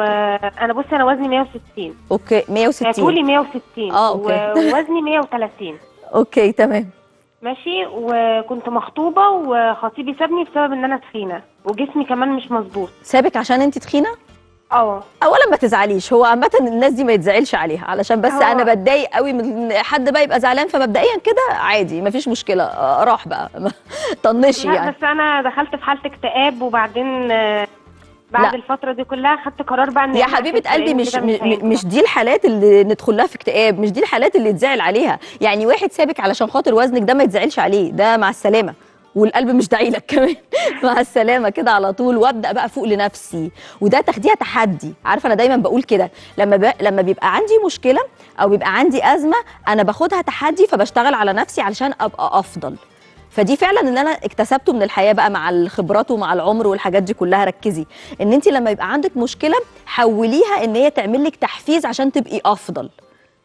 وانا بصي انا وزني 160 اوكي آه، 160 طولي 160 آه، أوكي. ووزني 130 اوكي تمام ماشي وكنت مخطوبه وخطيبي سابني بسبب ان انا تخينه وجسمي كمان مش مظبوط سابك عشان انت تخينه اه اولا ما تزعليش هو عامه الناس دي ما يتزعلش عليها علشان بس هو- انا بتضايق قوي من إن حد بقى يبقى زعلان فمبدئيا كده عادي ما فيش مشكله آه، راح بقى طنشي لا يعني بس انا دخلت في حاله اكتئاب وبعدين آه، بعد لا. الفتره دي كلها خدت قرار بقى ان يا أنا حبيبه أخس، قلبي لأن مش كده م- هينفع. مش دي الحالات اللي ندخل لها في اكتئاب مش دي الحالات اللي يتزعل عليها يعني واحد سابك علشان خاطر وزنك ده ما يتزعلش عليه ده مع السلامه والقلب مش داعي لك كمان مع السلامه كده على طول وابدا بقى فوق لنفسي وده تاخديها تحدي عارفه انا دايما بقول كده لما ب... لما بيبقى عندي مشكله او بيبقى عندي ازمه انا باخدها تحدي فبشتغل على نفسي علشان ابقى افضل فدي فعلا اللي انا اكتسبته من الحياه بقى مع الخبرات ومع العمر والحاجات دي كلها ركزي ان انت لما يبقى عندك مشكله حوليها ان هي تعمل لك تحفيز عشان تبقي افضل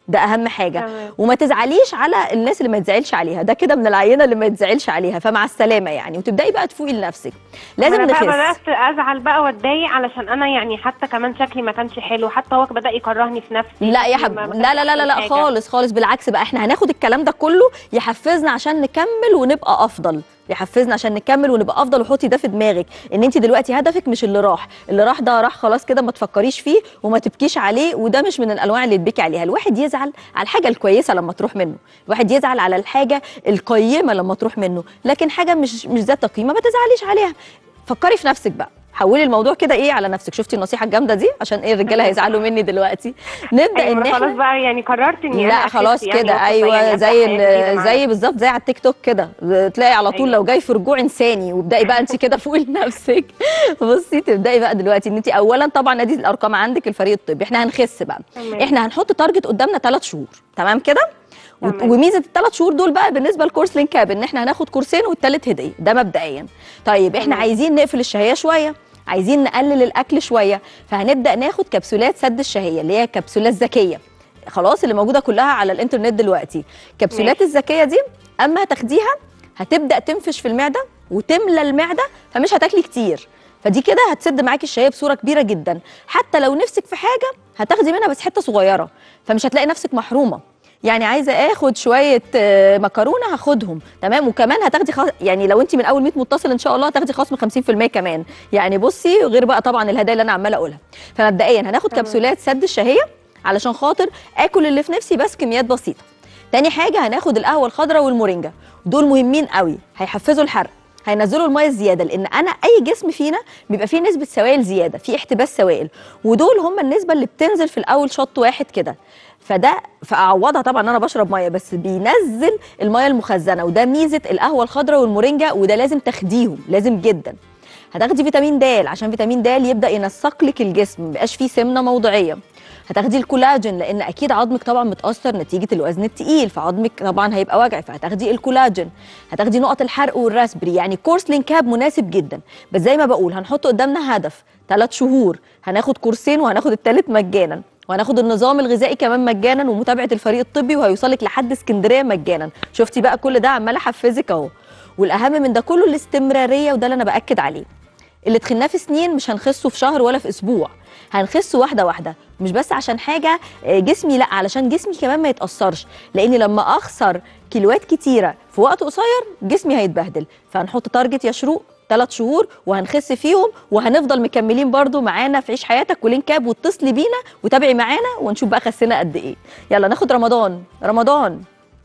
ده اهم حاجه تمام. وما تزعليش على الناس اللي ما يتزعلش عليها ده كده من العينه اللي ما يتزعلش عليها فمع السلامه يعني وتبداي بقى تفوقي لنفسك لازم انا بقى نخس بدات ازعل بقى واتضايق علشان انا يعني حتى كمان شكلي ما كانش حلو حتى هو بدا يكرهني في نفسي لا يا شكلي حب ما- ما لا لا لا لا, كانش لا أحسن حاجة. خالص خالص بالعكس بقى احنا هناخد الكلام ده كله يحفزنا عشان نكمل ونبقى افضل يحفزنا عشان نكمل ونبقى افضل وحطي ده في دماغك ان انت دلوقتي هدفك مش اللي راح اللي راح ده راح خلاص كده ما تفكريش فيه وما تبكيش عليه وده مش من الانواع اللي تبكي عليها الواحد يزعل على الحاجه الكويسه لما تروح منه الواحد يزعل على الحاجه القيمه لما تروح منه لكن حاجه مش مش ذات قيمه ما تزعليش عليها فكري في نفسك بقى حولي الموضوع كده ايه على نفسك شفتي النصيحه الجامده دي عشان ايه الرجاله هيزعلوا مني دلوقتي نبدا ايوه ان أنا احنا خلاص بقى يعني قررت اني لا أنا خلاص أخس يعني كده وأبقى ايوه يعني أبدأ زي حياة جديدة ال- معاها. زي بالظبط زي على التيك توك كده تلاقي على طول أيوة. لو جاي في رجوع انساني وابداي بقى انت كده فوقي لنفسك بصي تبداي بقى دلوقتي ان انت اولا طبعا ادي الارقام عندك الفريق الطبي احنا هنخس بقى تمام. احنا هنحط تارجت قدامنا ثلاث شهور تمام كده وت- تمام. وميزه الثلاث شهور دول بقى بالنسبه لكورس لينكاب ان احنا هناخد كورسين والثالث هديه ده مبدئيا طيب احنا تمام. عايزين نقفل الشهيه شويه عايزين نقلل الاكل شويه فهنبدا ناخد كبسولات سد الشهيه اللي هي كبسولات ذكيه خلاص اللي موجوده كلها على الانترنت دلوقتي كبسولات ماشي. الذكيه دي اما هتاخديها هتبدا تنفش في المعده وتملى المعده فمش هتاكلي كتير فدي كده هتسد معاكي الشهيه بصوره كبيره جدا حتى لو نفسك في حاجه هتاخدي منها بس حته صغيره فمش هتلاقي نفسك محرومه يعني عايزه اخد شويه آه، مكرونه هاخدهم تمام وكمان هتاخدي خص... يعني لو انت من اول 100 متصل ان شاء الله هتاخدي خصم 50% كمان يعني بصي غير بقى طبعا الهدايا اللي انا عماله اقولها فمبدئيا هناخد تمام. كبسولات سد الشهيه علشان خاطر اكل اللي في نفسي بس كميات بسيطه تاني حاجه هناخد القهوه الخضراء والمورينجا دول مهمين قوي هيحفزوا الحرق هينزلوا الميه الزياده لان انا اي جسم فينا بيبقى فيه نسبه سوائل زياده في احتباس سوائل ودول هم النسبه اللي بتنزل في الاول شط واحد كده فده فاعوضها طبعا انا بشرب ميه بس بينزل الميه المخزنه وده ميزه القهوه الخضراء والمورينجا وده لازم تاخديهم لازم جدا هتاخدي فيتامين د عشان فيتامين د يبدا ينسق لك الجسم مبقاش فيه سمنه موضعيه هتاخدي الكولاجين لان اكيد عظمك طبعا متاثر نتيجه الوزن التقيل فعظمك طبعا هيبقى وجعي فهتاخدي الكولاجين هتاخدي نقط الحرق والراسبري يعني كورس لينكاب مناسب جدا بس زي ما بقول هنحط قدامنا هدف ثلاث شهور هناخد كورسين وهناخد الثالث مجانا وهناخد النظام الغذائي كمان مجانا ومتابعه الفريق الطبي وهيوصلك لحد اسكندريه مجانا شفتي بقى كل ده عمال احفزك اهو والاهم من ده كله الاستمراريه وده اللي انا باكد عليه اللي تخناه في سنين مش هنخسه في شهر ولا في اسبوع هنخسه واحده واحده مش بس عشان حاجه آه، جسمي لا علشان جسمي كمان ما يتاثرش لاني لما اخسر كيلوات كتيره في وقت قصير جسمي هيتبهدل فهنحط تارجت يا شروق ثلاث شهور وهنخس فيهم وهنفضل مكملين برضو معانا في عيش حياتك ولينكاب واتصلي بينا وتابعي معانا ونشوف بقى خسينا قد ايه يلا ناخد رمضان رمضان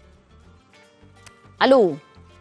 الو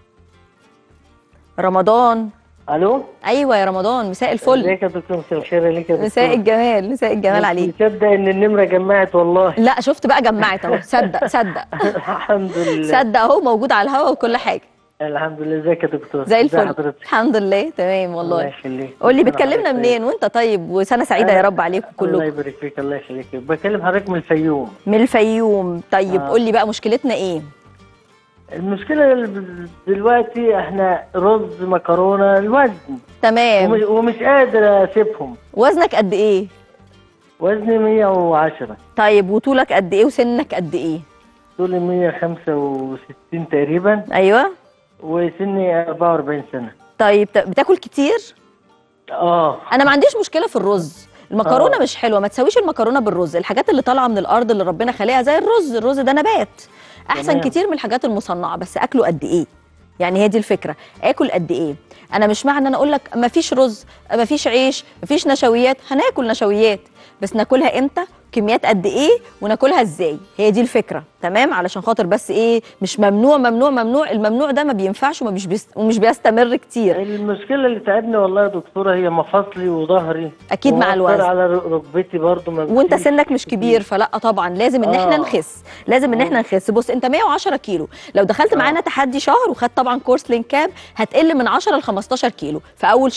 رمضان الو ايوه يا رمضان مساء الفل ازيك يا دكتور مساء الخير عليك يا دكتور مساء الجمال مساء الجمال عليك تصدق ان النمره جمعت والله لا شفت بقى جمعت اهو صدق صدق الحمد لله صدق اهو موجود على الهوا وكل حاجه الحمد لله ازيك يا دكتور زي الفل حضرتك الحمد لله تمام الله والله يخليك قول لي ربنا بتكلمنا يخليك. منين وانت طيب وسنه سعيده يا رب عليكم الله كلكم يبارك فيك الله يخليك بكلم حضرتك من الفيوم من الفيوم طيب آه. قول لي بقى مشكلتنا ايه المشكله ال- دلوقتي احنا رز مكرونه الوزن تمام ومش, ومش قادر اسيبهم وزنك قد ايه وزني 110 طيب وطولك قد ايه وسنك قد ايه طولي 165 تقريبا ايوه وسني 44 سنه طيب ت- بتاكل كتير اه انا ما عنديش مشكله في الرز المكرونه آه. مش حلوه ما تسويش المكرونه بالرز الحاجات اللي طالعه من الارض اللي ربنا خلقها زي الرز الرز ده نبات احسن تمام. كتير من الحاجات المصنعه بس اكله قد ايه يعني هي دي الفكره اكل قد ايه انا مش معنى ان انا اقول لك ما فيش رز ما فيش عيش ما فيش نشويات هناكل نشويات بس ناكلها امتى كميات قد ايه وناكلها ازاي هي دي الفكره تمام علشان خاطر بس ايه مش ممنوع ممنوع ممنوع الممنوع ده ما بينفعش وما بيش ومش بيستمر كتير المشكله اللي تعبني والله يا دكتوره هي مفاصلي وظهري أكيد مع ومأثر الوزن. على ر- ركبتي برضو ما وانت فيش سنك مش كبير فلا طبعا لازم ان احنا آه. نخس لازم ان احنا نخس بص انت 110 كيلو لو دخلت آه. معانا تحدي شهر وخدت طبعا كورس لينكاب هتقل من 10 ل 15 كيلو في اول شهر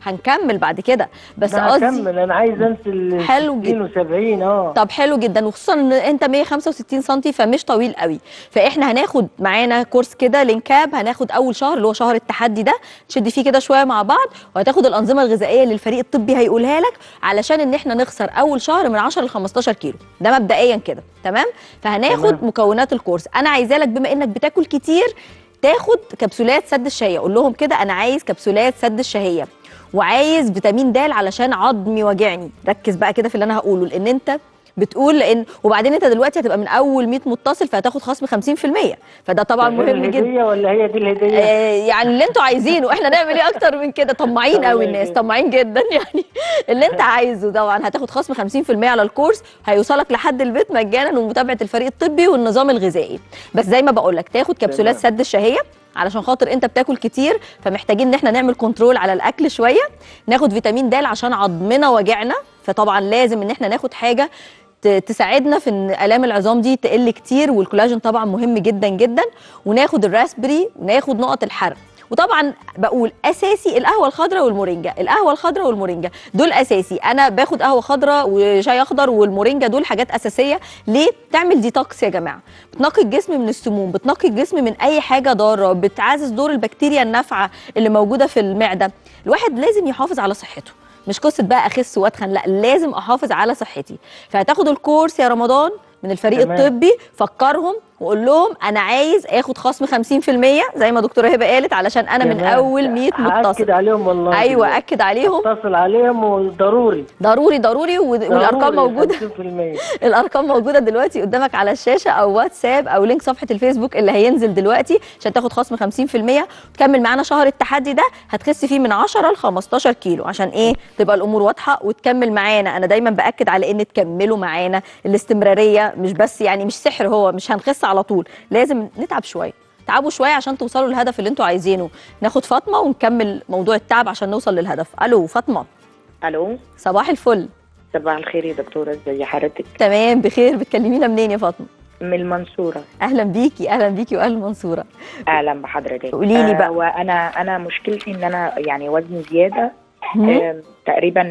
هنكمل بعد كده بس ده قصدي هكمل انا عايز انزل حلو 60 و70 اه طب حلو جدا وخصوصا ان انت 165 سم فمش طويل قوي فاحنا هناخد معانا كورس كده لينكاب هناخد اول شهر اللي هو شهر التحدي ده تشد فيه كده شويه مع بعض وهتاخد الانظمه الغذائيه اللي الفريق الطبي هيقولها لك علشان ان احنا نخسر اول شهر من 10 ل 15 كيلو ده مبدئيا كده تمام فهناخد تمام. مكونات الكورس انا عايزاه لك بما انك بتاكل كتير تاخد كبسولات سد الشهيه قول لهم كده انا عايز كبسولات سد الشهيه وعايز فيتامين د علشان عظمي واجعني ركز بقى كده في اللي انا هقوله لان انت بتقول لان وبعدين انت دلوقتي هتبقى من اول 100 متصل فهتاخد خصم 50% فده طبعا ده غير مهم جدا الهدية ولا هي دي الهديه آه، يعني اللي انتوا عايزينه احنا نعمل ايه اكتر من كده طماعين الله قوي الناس يبارك. طماعين جدا يعني اللي انت عايزه طبعا هتاخد خصم 50% على الكورس هيوصلك لحد البيت مجانا ومتابعه الفريق الطبي والنظام الغذائي بس زي ما بقول لك تاخد كبسولات تمام. سد الشهيه علشان خاطر انت بتاكل كتير فمحتاجين ان احنا نعمل كنترول على الاكل شويه ناخد فيتامين د عشان عظمنا وجعنا فطبعا لازم ان احنا ناخد حاجه ت- تساعدنا في ان الام العظام دي تقل كتير والكولاجين طبعا مهم جدا جدا وناخد الراسبري وناخد نقط الحرق وطبعا بقول اساسي القهوه الخضراء والمورينجا القهوه الخضراء والمورينجا دول اساسي انا باخد قهوه خضراء وشاي اخضر والمورينجا دول حاجات اساسيه ليه تعمل ديتوكس يا جماعه بتنقي الجسم من السموم بتنقي الجسم من اي حاجه ضاره بتعزز دور البكتيريا النافعه اللي موجوده في المعده الواحد لازم يحافظ على صحته مش قصه بقى اخس واتخن لا لازم احافظ على صحتي فهتاخد الكورس يا رمضان من الفريق تمام. الطبي فكرهم وقول لهم انا عايز اخد خصم 50% زي ما دكتوره هبه قالت علشان انا من تمام. اول 100 هاكد متصل عليهم والله ايوه اكد عليهم اتصل عليهم وضروري ضروري ضروري و- والارقام ضروري موجوده 50%. الارقام موجوده دلوقتي قدامك على الشاشه او واتساب او لينك صفحه الفيسبوك اللي هينزل دلوقتي عشان تاخد خصم 50% وتكمل معانا شهر التحدي ده هتخس فيه من 10 ل 15 كيلو عشان ايه تبقى الامور واضحه وتكمل معانا انا دايما باكد على ان تكملوا معانا الاستمراريه مش بس يعني مش سحر هو مش هنخس على طول لازم نتعب شويه تعبوا شويه عشان توصلوا للهدف اللي انتوا عايزينه ناخد فاطمه ونكمل موضوع التعب عشان نوصل للهدف الو فاطمه الو صباح الفل صباح الخير يا دكتوره ازي حضرتك تمام بخير بتكلمينا منين يا فاطمه من المنصوره اهلا بيكي اهلا بيكي واهل المنصوره اهلا بحضرتك قولي لي بقى. وانا انا مشكلتي ان انا يعني وزني زياده مم. آم، تقريبا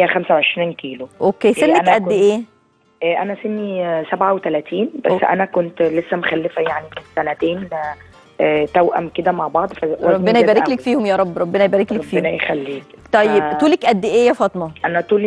125 كيلو اوكي إيه، سنك أنا قد كنت- ايه آه، انا سني آه، 37 بس أوكي. انا كنت لسه مخلفه يعني من سنتين آه، آه، توأم كده مع بعض فوزني ربنا زاد يبارك قوي. لك فيهم يا رب ربنا يبارك لك ربنا فيهم يخليك طيب آه. طولك قد ايه يا فاطمه انا طولي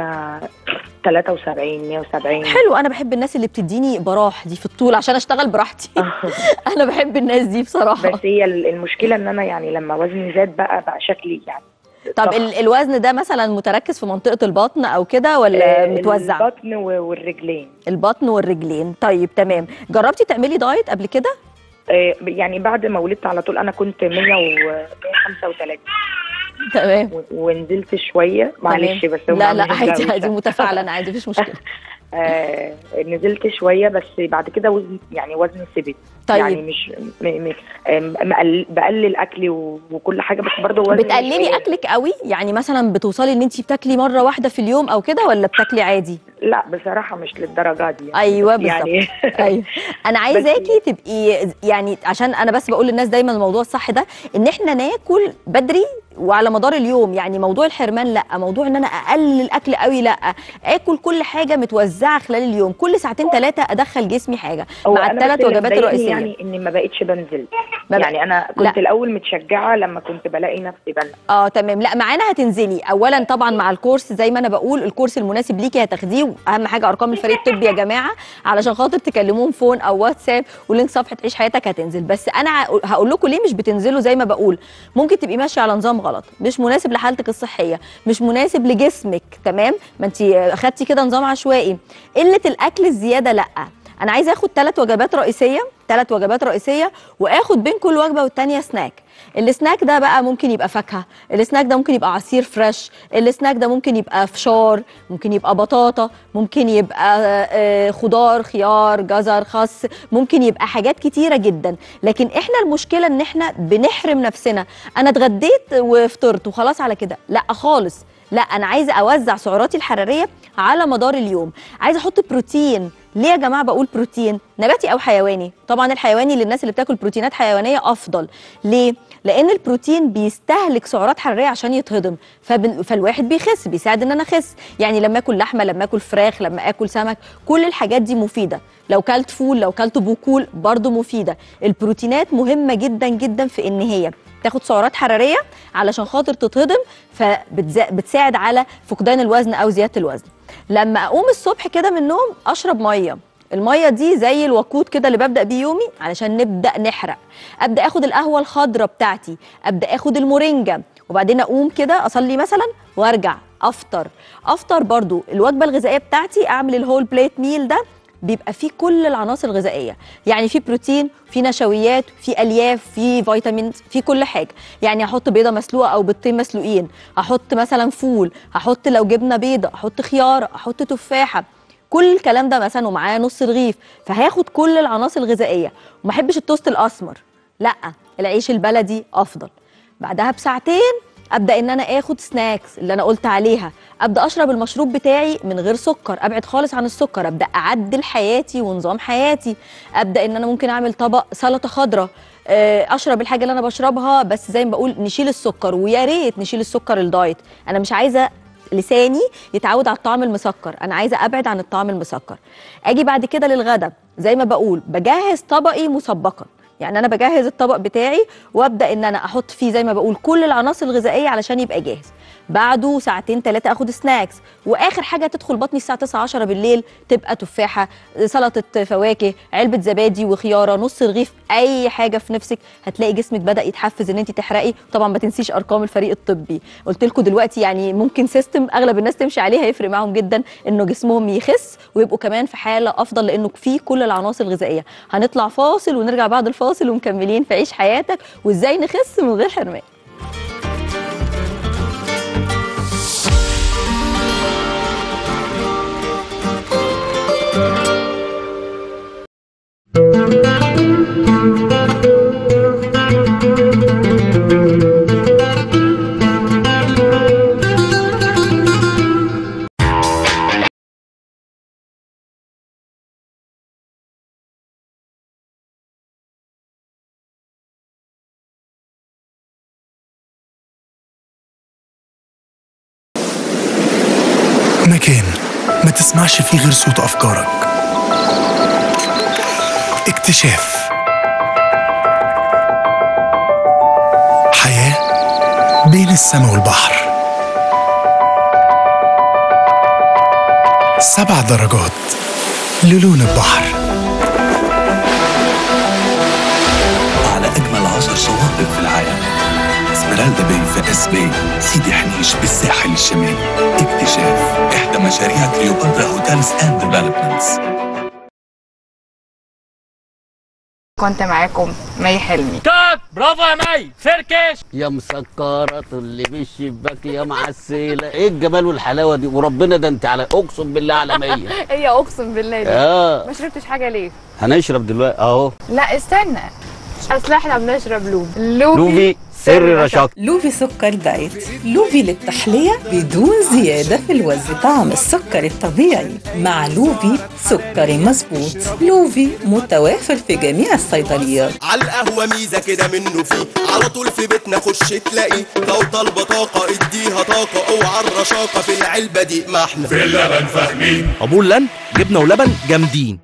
173 170 حلو انا بحب الناس اللي بتديني براح دي في الطول عشان اشتغل براحتي انا بحب الناس دي بصراحه بس هي المشكله ان انا يعني لما وزني زاد بقى بقى شكلي يعني طب ضخم. ال- الوزن ده مثلا متركز في منطقه البطن او كده ولا آه، متوزع البطن و- والرجلين البطن والرجلين طيب تمام جربتي تعملي دايت قبل كده آه، يعني بعد ما ولدت على طول انا كنت 100 و 135 تمام و- ونزلت شويه معلش تمام. بس لا لا هم عادي عاملين عادي دوشة. متفاعله انا عادي مفيش مشكله آه نزلت شويه بس بعد كده وزن يعني وزني ثبت طيب. يعني مش م م آم، مقل- بقلل اكلي و- وكل حاجه بس برضه وزني بتقللي شوية. اكلك قوي يعني مثلا بتوصلي ان انت بتاكلي مره واحده في اليوم او كده ولا بتاكلي عادي لا بصراحه مش للدرجه دي يعني ايوه بس يعني بالظبط ايوه انا عايزاكي تبقي يعني عشان انا بس بقول للناس دايما الموضوع الصح ده ان احنا ناكل بدري وعلى مدار اليوم يعني موضوع الحرمان لا موضوع ان انا اقلل الاكل قوي لا اكل كل حاجه متوزعه خلال اليوم كل ساعتين ثلاثه ادخل جسمي حاجه هو مع أنا الثلاث بس اللي وجبات مضايقني الرئيسيه يعني اني ما بقتش بنزل ما بق- يعني انا كنت لا. الاول متشجعه لما كنت بلاقي نفسي بنزل اه تمام لا معانا هتنزلي اولا طبعا مع الكورس زي ما انا بقول الكورس المناسب ليكي هتاخديه واهم حاجه ارقام الفريق الطبي يا جماعه علشان خاطر تكلموهم فون او واتساب ولينك صفحه عيش حياتك هتنزل بس انا هقول لكم ليه مش بتنزلوا زي ما بقول ممكن تبقي ماشيه على نظام غلط مش مناسب لحالتك الصحيه مش مناسب لجسمك تمام ما انت اخدتي كده نظام عشوائي قله الاكل الزياده لا انا عايزه اخد ثلاث وجبات رئيسيه ثلاث وجبات رئيسيه واخد بين كل وجبه والتانيه سناك السناك ده بقى ممكن يبقى فاكهه السناك ده ممكن يبقى عصير فريش السناك ده ممكن يبقى فشار ممكن يبقى بطاطا ممكن يبقى آه، خضار خيار جزر خس ممكن يبقى حاجات كتيره جدا لكن احنا المشكله ان احنا بنحرم نفسنا انا اتغديت وفطرت وخلاص على كده لا خالص لا انا عايزه اوزع سعراتي الحراريه على مدار اليوم عايزه احط بروتين ليه يا جماعه بقول بروتين نباتي او حيواني طبعا الحيواني للناس اللي بتاكل بروتينات حيوانيه افضل ليه لان البروتين بيستهلك سعرات حراريه عشان يتهضم فبن... فالواحد بيخس بيساعد ان انا اخس يعني لما اكل لحمه لما اكل فراخ لما اكل سمك كل الحاجات دي مفيده لو كلت فول لو كلت بوكول برضو مفيده البروتينات مهمه جدا جدا في ان هي تاخد سعرات حراريه علشان خاطر تتهضم فبتساعد على فقدان الوزن او زياده الوزن لما اقوم الصبح كده من النوم اشرب ميه الميه دي زي الوقود كده اللي ببدا بيه يومي علشان نبدا نحرق ابدا اخد القهوه الخضراء بتاعتي ابدا اخد المورينجا وبعدين اقوم كده اصلي مثلا وارجع افطر افطر برضو الوجبه الغذائيه بتاعتي اعمل الهول بليت ميل ده بيبقى فيه كل العناصر الغذائيه يعني في بروتين في نشويات في الياف في فيتامينز في كل حاجه يعني احط بيضه مسلوقه او بيضتين مسلوقين احط مثلا فول احط لو جبنه بيضه احط خياره احط تفاحه كل الكلام ده مثلا ومعاه نص رغيف فهاخد كل العناصر الغذائيه وما احبش التوست الاسمر لا العيش البلدي افضل بعدها بساعتين ابدا ان انا اخد سناكس اللي انا قلت عليها ابدا اشرب المشروب بتاعي من غير سكر ابعد خالص عن السكر ابدا اعدل حياتي ونظام حياتي ابدا ان انا ممكن اعمل طبق سلطه خضراء آه، اشرب الحاجه اللي انا بشربها بس زي ما بقول نشيل السكر ويا ريت نشيل السكر الدايت انا مش عايزه لساني يتعود على الطعم المسكر انا عايزه ابعد عن الطعم المسكر اجي بعد كده للغدا زي ما بقول بجهز طبقي مسبقا يعني انا بجهز الطبق بتاعي وابدا ان انا احط فيه زي ما بقول كل العناصر الغذائيه علشان يبقى جاهز بعده ساعتين ثلاثه اخد سناكس واخر حاجه تدخل بطني الساعه 9 10 بالليل تبقى تفاحه سلطه فواكه علبه زبادي وخياره نص رغيف اي حاجه في نفسك هتلاقي جسمك بدا يتحفز ان انت تحرقي طبعا ما تنسيش ارقام الفريق الطبي قلت لكم دلوقتي يعني ممكن سيستم اغلب الناس تمشي عليه هيفرق معاهم جدا انه جسمهم يخس ويبقوا كمان في حاله افضل لانه فيه كل العناصر الغذائيه هنطلع فاصل ونرجع بعد الفاصل ومكملين في عيش حياتك وازاي نخس من غير حرمان مكان ما تسمعش فيه غير صوت أفكارك اكتشاف حياة بين السماء والبحر سبع درجات للون البحر على أجمل عشر شواطئ في العالم اسمرالدا باي في اس باي سيدي حنيش بالساحل الشمالي اكتشاف إحدى مشاريع كليوباترا هوتيلز أند ديفلوبمنتس كنت معاكم مي حلمي كات برافو يا مي فركش يا مسكرة اللي بالشباك يا معسلة ايه الجمال والحلاوة دي وربنا ده انت على اقسم بالله على مية هي اقسم بالله دي اه ما شربتش حاجه ليه هنشرب دلوقتي اهو لا استنى اصل احنا بنشرب لوبي لوبي, لوفي سر رشاق لوفي سكر دايت لوفي للتحلية بدون زيادة في الوزن طعم السكر الطبيعي مع لوفي سكري مظبوط لوفي متوافر في جميع الصيدليات على القهوة ميزة كده منه فيه على طول في بيتنا خش تلاقي لو طالبة طاقة اديها طاقة اوعى الرشاقة في العلبة دي ما احنا في اللبن فاهمين عبور لن جبنة ولبن جامدين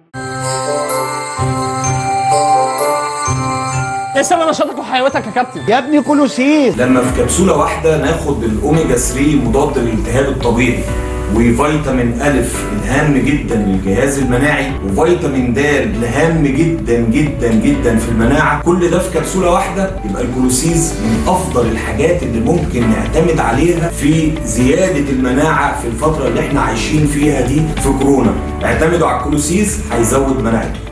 ايه سبب نشاطك وحيويتك يا كابتن يا ابني كله سيس لما في كبسولة واحدة ناخد الأوميجا 3 مضاد للالتهاب الطبيعي وفيتامين ألف الهام جدا للجهاز المناعي وفيتامين د الهام جدا جدا جدا في المناعة كل ده في كبسولة واحدة يبقى الكولوسيز من أفضل الحاجات اللي ممكن نعتمد عليها في زيادة المناعة في الفترة اللي احنا عايشين فيها دي في كورونا اعتمدوا على الكولوسيز هيزود مناعتكم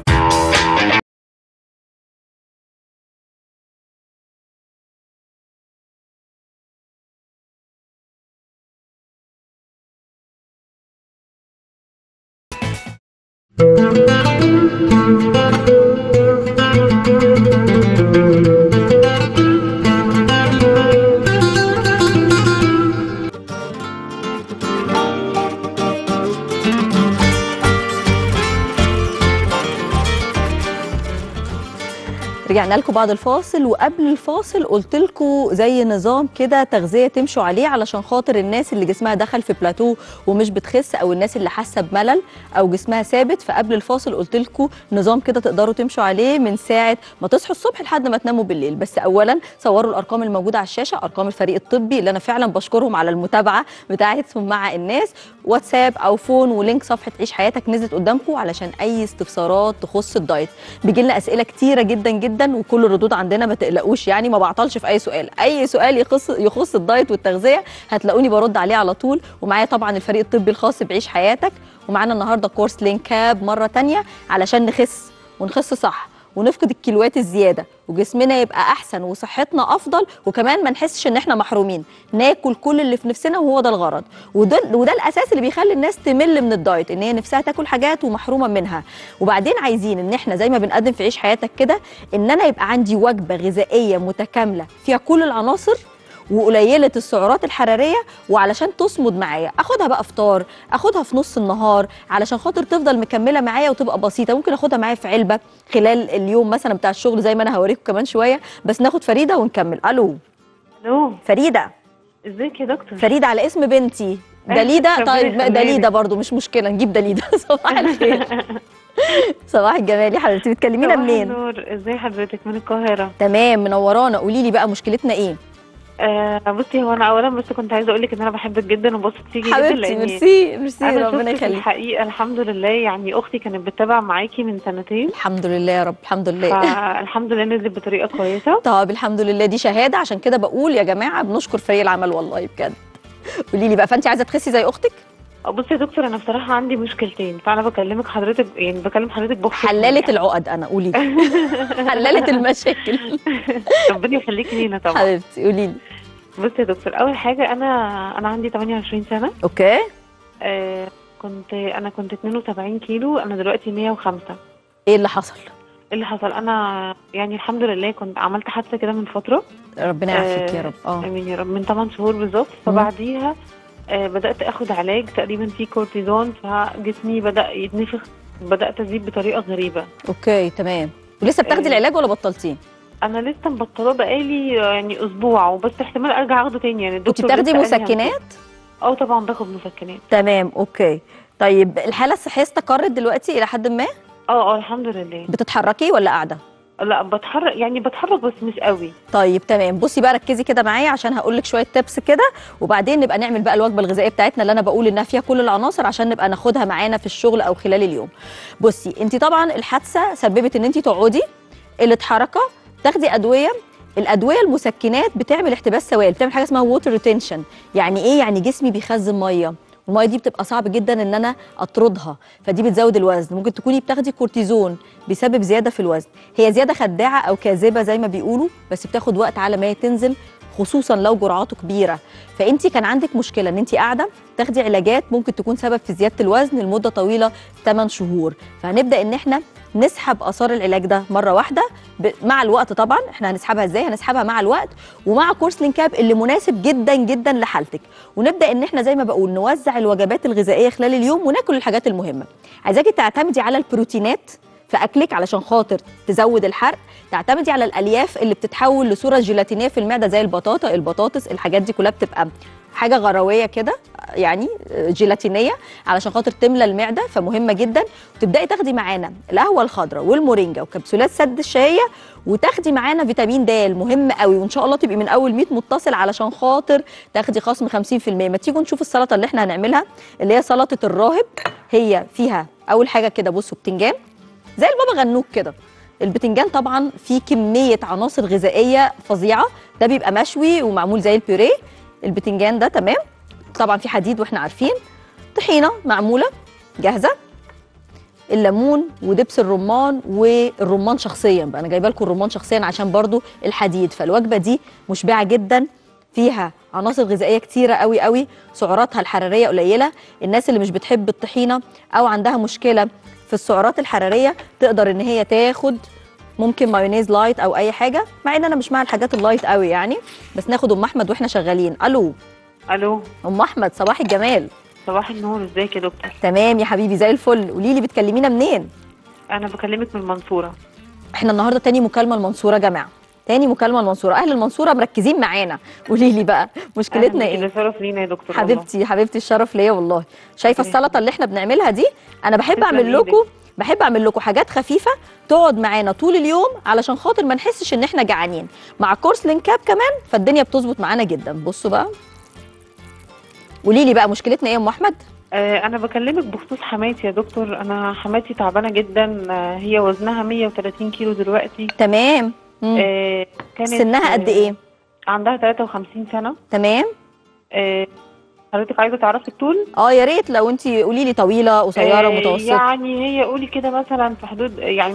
ورجعنا لكم بعد الفاصل وقبل الفاصل قلت لكم زي نظام كده تغذيه تمشوا عليه علشان خاطر الناس اللي جسمها دخل في بلاتو ومش بتخس او الناس اللي حاسه بملل او جسمها ثابت فقبل الفاصل قلت لكم نظام كده تقدروا تمشوا عليه من ساعه ما تصحوا الصبح لحد ما تناموا بالليل بس اولا صوروا الارقام الموجوده على الشاشه ارقام الفريق الطبي اللي انا فعلا بشكرهم على المتابعه بتاعتهم مع الناس واتساب او فون ولينك صفحه عيش حياتك نزلت قدامكم علشان اي استفسارات تخص الدايت بيجي لنا اسئله كتيره جدا جدا وكل الردود عندنا ما تقلقوش يعني ما بعطلش في اي سؤال اي سؤال يخص يخص الدايت والتغذيه هتلاقوني برد عليه على طول ومعايا طبعا الفريق الطبي الخاص بعيش حياتك ومعانا النهارده كورس لينكاب مره تانية علشان نخس ونخس صح ونفقد الكيلوات الزياده وجسمنا يبقى احسن وصحتنا افضل وكمان ما نحسش ان احنا محرومين ناكل كل اللي في نفسنا وهو ده الغرض وده وده الاساس اللي بيخلي الناس تمل من الدايت ان هي نفسها تاكل حاجات ومحرومه منها وبعدين عايزين ان احنا زي ما بنقدم في عيش حياتك كده ان انا يبقى عندي وجبه غذائيه متكامله فيها كل العناصر وقليله السعرات الحراريه وعلشان تصمد معايا اخدها بقى فطار اخدها في نص النهار علشان خاطر تفضل مكمله معايا وتبقى بسيطه ممكن اخدها معايا في علبه خلال اليوم مثلا بتاع الشغل زي ما انا هوريكم كمان شويه بس ناخد فريده ونكمل الو الو فريده ازيك يا دكتور فريده على اسم بنتي دليده طيب دليده برضو مش مشكله نجيب دليده صباح الخير صباح الجمال يا حبيبتي بتكلمينا صباح منين النور ازي حضرتك من القاهره تمام منورانا قولي لي بقى مشكلتنا ايه آه بصي هو انا اولا بس كنت عايزه اقول لك ان انا بحبك جدا وبثق فيكي جدا حبيبتي لأني ميرسي ميرسي انا ربنا شفتك يخليك الحقيقه الحمد لله يعني اختي كانت بتتابع معاكي من سنتين الحمد لله يا رب الحمد لله فالحمد لله نزلت بطريقه كويسه طب الحمد لله دي شهاده عشان كده بقول يا جماعه بنشكر فريق العمل والله بجد قولي لي بقى فانت عايزه تخسي زي اختك بصي يا دكتور انا بصراحه عندي مشكلتين فانا بكلمك حضرتك يعني بكلم حضرتك بخصوص حللت العقد انا قولي لي حللت المشاكل ربنا يخليكي لينا طبعا حبيبتي قولي لي بصي يا دكتور اول حاجه انا انا عندي 28 سنه اوكي آه كنت انا كنت 72 كيلو انا دلوقتي 105 ايه اللي حصل ايه اللي حصل انا يعني الحمد لله كنت عملت حادثه كده من فتره ربنا يعافيك يا رب اه امين يا رب من 8 شهور بالظبط فبعديها آه بدات اخد علاج تقريبا فيه كورتيزون فجسمي بدا يتنفخ بدات ازيد بطريقه غريبه اوكي تمام ولسه بتاخدي آه. العلاج ولا بطلتيه انا لسه مبطلاه بقالي يعني اسبوع وبس احتمال ارجع اخده تاني يعني كنت الدكتور بتاخدي لسه قال لي مسكنات هاخده. اه طبعا باخد مسكنات تمام اوكي طيب الحاله الصحيه استقرت دلوقتي الى حد ما اه اه الحمد لله بتتحركي ولا قاعده لا بتحرك يعني بتحرك بس مش قوي طيب تمام بصي بقى ركزي كده معايا عشان هقول لك شويه تبس كده وبعدين نبقى نعمل بقى الوجبه الغذائيه بتاعتنا اللي انا بقول انها فيها كل العناصر عشان نبقى ناخدها معانا في الشغل او خلال اليوم بصي انت طبعا الحادثه سببت ان انت تقعدي قله حركه تاخدي ادويه الادويه المسكنات بتعمل احتباس سوائل بتعمل حاجه اسمها ووتر ريتنشن يعني ايه يعني جسمي بيخزن ميه الميه دي بتبقى صعب جدا ان انا اطردها فدي بتزود الوزن ممكن تكوني بتاخدي كورتيزون بسبب زياده في الوزن هي زياده خداعه او كاذبه زي ما بيقولوا بس بتاخد وقت على ما هي تنزل خصوصا لو جرعاته كبيره فانت كان عندك مشكله ان انت قاعده تاخدي علاجات ممكن تكون سبب في زياده الوزن لمده طويله 8 شهور فهنبدا ان احنا نسحب اثار العلاج ده مره واحده ب- مع الوقت طبعا احنا هنسحبها ازاي هنسحبها مع الوقت ومع كورس لينكاب اللي مناسب جدا جدا لحالتك ونبدا ان احنا زي ما بقول نوزع الوجبات الغذائيه خلال اليوم وناكل الحاجات المهمه عايزاكي تعتمدي على البروتينات في اكلك علشان خاطر تزود الحرق تعتمدي على الالياف اللي بتتحول لصوره جيلاتينيه في المعده زي البطاطا البطاطس الحاجات دي كلها بتبقى حاجه غرويه كده يعني جيلاتينيه علشان خاطر تملى المعده فمهمه جدا وتبداي تاخدي معانا القهوه الخضراء والمورينجا وكبسولات سد الشهيه وتاخدي معانا فيتامين د مهم قوي وان شاء الله تبقي من اول 100 متصل علشان خاطر تاخدي خصم 50% ما تيجوا نشوف السلطه اللي احنا هنعملها اللي هي سلطه الراهب هي فيها اول حاجه كده بصوا بتنجان زي البابا غنوج كده البتنجان طبعا فيه كميه عناصر غذائيه فظيعه ده بيبقى مشوي ومعمول زي البيوريه البتنجان ده تمام طبعا في حديد واحنا عارفين طحينه معموله جاهزه الليمون ودبس الرمان والرمان شخصيا بقى انا جايبه لكم الرمان شخصيا عشان برضو الحديد فالوجبه دي مشبعه جدا فيها عناصر غذائيه كتيره قوي قوي سعراتها الحراريه قليله الناس اللي مش بتحب الطحينه او عندها مشكله في السعرات الحراريه تقدر ان هي تاخد ممكن مايونيز لايت او اي حاجه مع ان انا مش مع الحاجات اللايت قوي يعني بس ناخد ام احمد واحنا شغالين الو الو ام احمد صباح الجمال صباح النور ازيك يا دكتور تمام يا حبيبي زي الفل قولي لي بتكلمينا منين انا بكلمك من المنصوره احنا النهارده تاني مكالمه المنصوره يا جماعه تاني مكالمه المنصوره اهل المنصوره مركزين معانا قولي لي بقى مشكلتنا أهلاً بيكي، ايه ده شرف لينا يا دكتور والله. حبيبتي حبيبتي الشرف ليا والله شايفه السلطه اللي احنا بنعملها دي انا بحب تسلم اعمل إيدك. لكم بحب اعمل لكم حاجات خفيفه تقعد معانا طول اليوم علشان خاطر ما نحسش ان احنا جعانين مع كورس لينكاب كمان فالدنيا بتظبط معانا جدا بصوا بقى قولي لي بقى مشكلتنا ايه يا ام احمد آه، انا بكلمك بخصوص حماتي يا دكتور انا حماتي تعبانه جدا آه، هي وزنها 130 كيلو دلوقتي تمام مم. آه، كانت سنها قد آه، ايه عندها 53 سنه تمام آه، حضرتك عايزه تعرفي الطول اه يا ريت لو انت قولي لي طويله قصيره آه، متوسطه يعني هي قولي كده مثلا في حدود يعني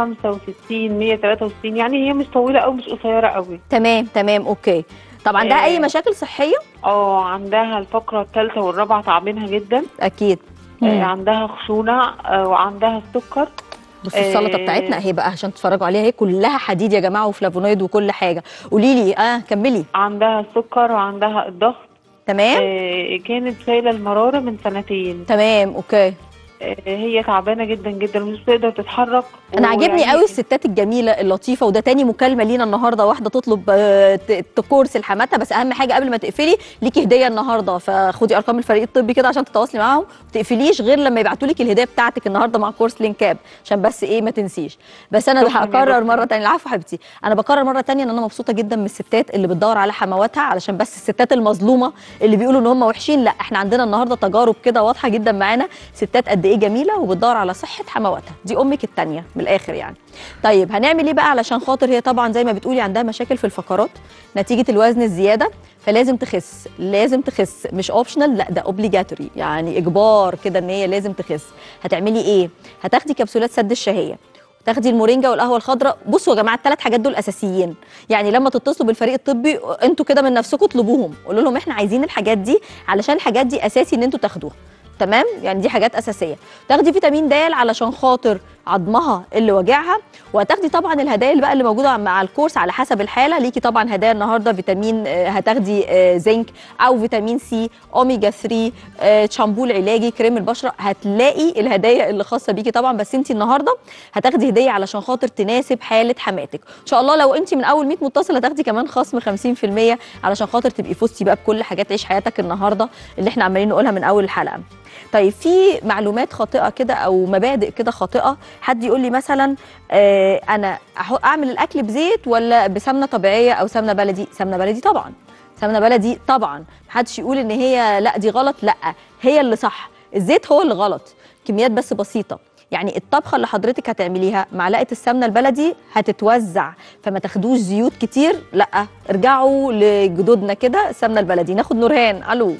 165 163 يعني هي مش طويله او مش قصيره قوي تمام تمام اوكي طب عندها اي آه. مشاكل صحيه اه عندها الفقره الثالثه والرابعه تعبانها جدا اكيد آه، مم. عندها خشونه آه، وعندها السكر بصوا السلطه آه، بتاعتنا اهي بقى عشان تتفرجوا عليها هي كلها حديد يا جماعه وفلافونويد وكل حاجه قولي لي اه كملي عندها السكر وعندها الضغط تمام آه، كانت شايله المراره من سنتين تمام اوكي آه، هي تعبانه جدا جدا ومش بتقدر تتحرك انا عاجبني ويعني- قوي الستات الجميله اللطيفه وده تاني مكالمه لينا النهارده واحده تطلب آه، ت- ت- كورس لحماتها بس اهم حاجه قبل ما تقفلي ليكي هديه النهارده فخدي ارقام الفريق الطبي كده عشان تتواصلي معاهم ما تقفليش غير لما يبعتوا لك الهديه بتاعتك النهارده مع كورس لينكاب عشان بس ايه ما تنسيش بس انا شكراً يا هكرر دكتور. مره تانية العفو حبيبتي انا بكرر مره تانية ان انا مبسوطه جدا من الستات اللي بتدور على حمواتها علشان بس الستات المظلومه اللي بيقولوا ان هم وحشين لا احنا عندنا النهارده تجارب كده واضحه جدا معانا ستات قد ايه جميله وبتدور على صحه حمواتها دي امك التانية من الاخر يعني طيب هنعمل ايه بقى علشان خاطر هي طبعا زي ما بتقولي عندها مشاكل في الفقرات نتيجه الوزن الزياده فلازم تخس لازم تخس مش اوبشنال لا ده اوبليجاتوري يعني اجبار كده ان هي لازم تخس هتعملي ايه هتاخدي كبسولات سد الشهيه تاخدي المورينجا والقهوه الخضراء بصوا يا جماعه الثلاث حاجات دول اساسيين يعني لما تتصلوا بالفريق الطبي انتوا كده من نفسكم اطلبوهم قولوا لهم احنا عايزين الحاجات دي علشان الحاجات دي اساسي ان انتوا تاخدوها تمام يعني دي حاجات اساسيه تاخدي فيتامين د علشان خاطر عظمها اللي واجعها وهتاخدي طبعا الهدايا اللي بقى اللي موجوده مع الكورس على حسب الحاله ليكي طبعا هدايا النهارده فيتامين آه، هتاخدي آه، زنك او فيتامين سي اوميجا 3 آه، شامبو العلاجي كريم البشره هتلاقي الهدايا اللي خاصه بيكي طبعا بس انت النهارده هتاخدي هديه علشان خاطر تناسب حاله حماتك ان شاء الله لو انت من اول 100 متصل هتاخدي كمان خصم 50% علشان خاطر تبقي فزتي بقى بكل حاجات عيش حياتك النهارده اللي احنا عمالين نقولها من اول الحلقه طيب في معلومات خاطئه كده او مبادئ كده خاطئه حد يقول لي مثلا آه انا أحو- اعمل الاكل بزيت ولا بسمنه طبيعيه او سمنه بلدي سمنه بلدي طبعا سمنه بلدي طبعا محدش يقول ان هي لا دي غلط لا هي اللي صح الزيت هو اللي غلط كميات بس بسيطه يعني الطبخه اللي حضرتك هتعمليها معلقه السمنه البلدي هتتوزع فما تاخدوش زيوت كتير لا ارجعوا لجدودنا كده السمنه البلدي ناخد نورهان الو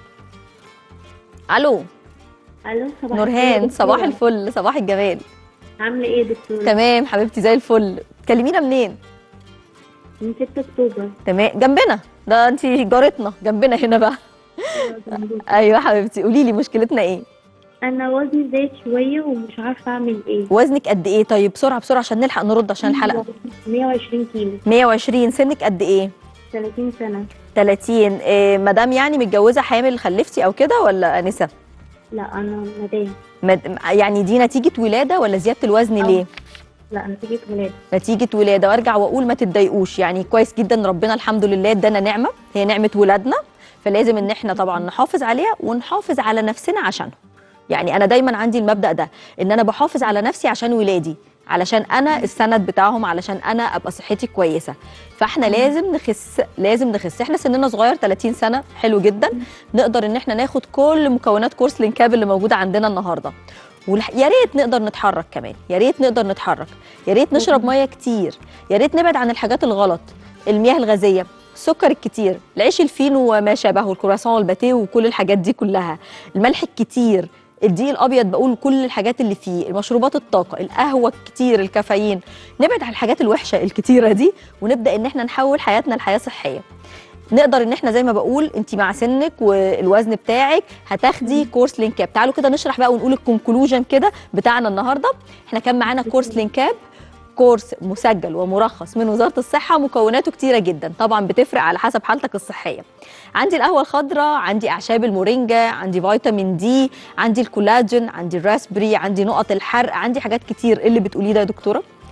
الو الو صباح نورهان الخير صباح دكتورة. الفل صباح الجمال عامله ايه يا دكتوره تمام حبيبتي زي الفل تكلمينا منين من 6 اكتوبر تمام جنبنا ده انت جارتنا جنبنا هنا بقى ايوه حبيبتي قولي لي مشكلتنا ايه انا وزني زايد شويه ومش عارفه اعمل ايه وزنك قد ايه طيب بسرعه بسرعه عشان نلحق نرد عشان الحلقه 120 كيلو 120 سنك قد ايه 30 سنه 30 إيه مدام يعني متجوزه حامل خلفتي او كده ولا انسه لا انا مدام مد... يعني دي نتيجه ولاده ولا زياده الوزن ليه لا نتيجه ولاده نتيجه ولاده وارجع واقول ما تتضايقوش يعني كويس جدا ربنا الحمد لله ادانا نعمه هي نعمه ولادنا فلازم ان احنا طبعا نحافظ عليها ونحافظ على نفسنا عشانهم يعني انا دايما عندي المبدا ده ان انا بحافظ على نفسي عشان ولادي علشان انا السند بتاعهم علشان انا ابقى صحتي كويسه فاحنا لازم نخس لازم نخس احنا سننا صغير 30 سنه حلو جدا نقدر ان احنا ناخد كل مكونات كورس لينكاب اللي موجوده عندنا النهارده والح- يا ريت نقدر نتحرك كمان يا ريت نقدر نتحرك يا ريت نشرب ميه كتير يا ريت نبعد عن الحاجات الغلط المياه الغازيه السكر الكتير العيش الفينو وما شابهه الكرواسون والباتيه وكل الحاجات دي كلها الملح الكتير الدقيق الابيض بقول كل الحاجات اللي فيه المشروبات الطاقه القهوه الكتير الكافيين نبعد عن الحاجات الوحشه الكتيره دي ونبدا ان احنا نحول حياتنا لحياه صحيه نقدر ان احنا زي ما بقول انت مع سنك والوزن بتاعك هتاخدي كورس لينكاب تعالوا كده نشرح بقى ونقول الكونكلوجن كده بتاعنا النهارده احنا كان معانا كورس لينكاب كورس مسجل ومرخص من وزاره الصحه مكوناته كتيره جدا طبعا بتفرق على حسب حالتك الصحيه عندي القهوه الخضراء عندي اعشاب المورينجا عندي فيتامين دي عندي الكولاجين عندي الراسبري عندي نقط الحرق عندي حاجات كتير إيه اللي بتقوليه ده يا دكتوره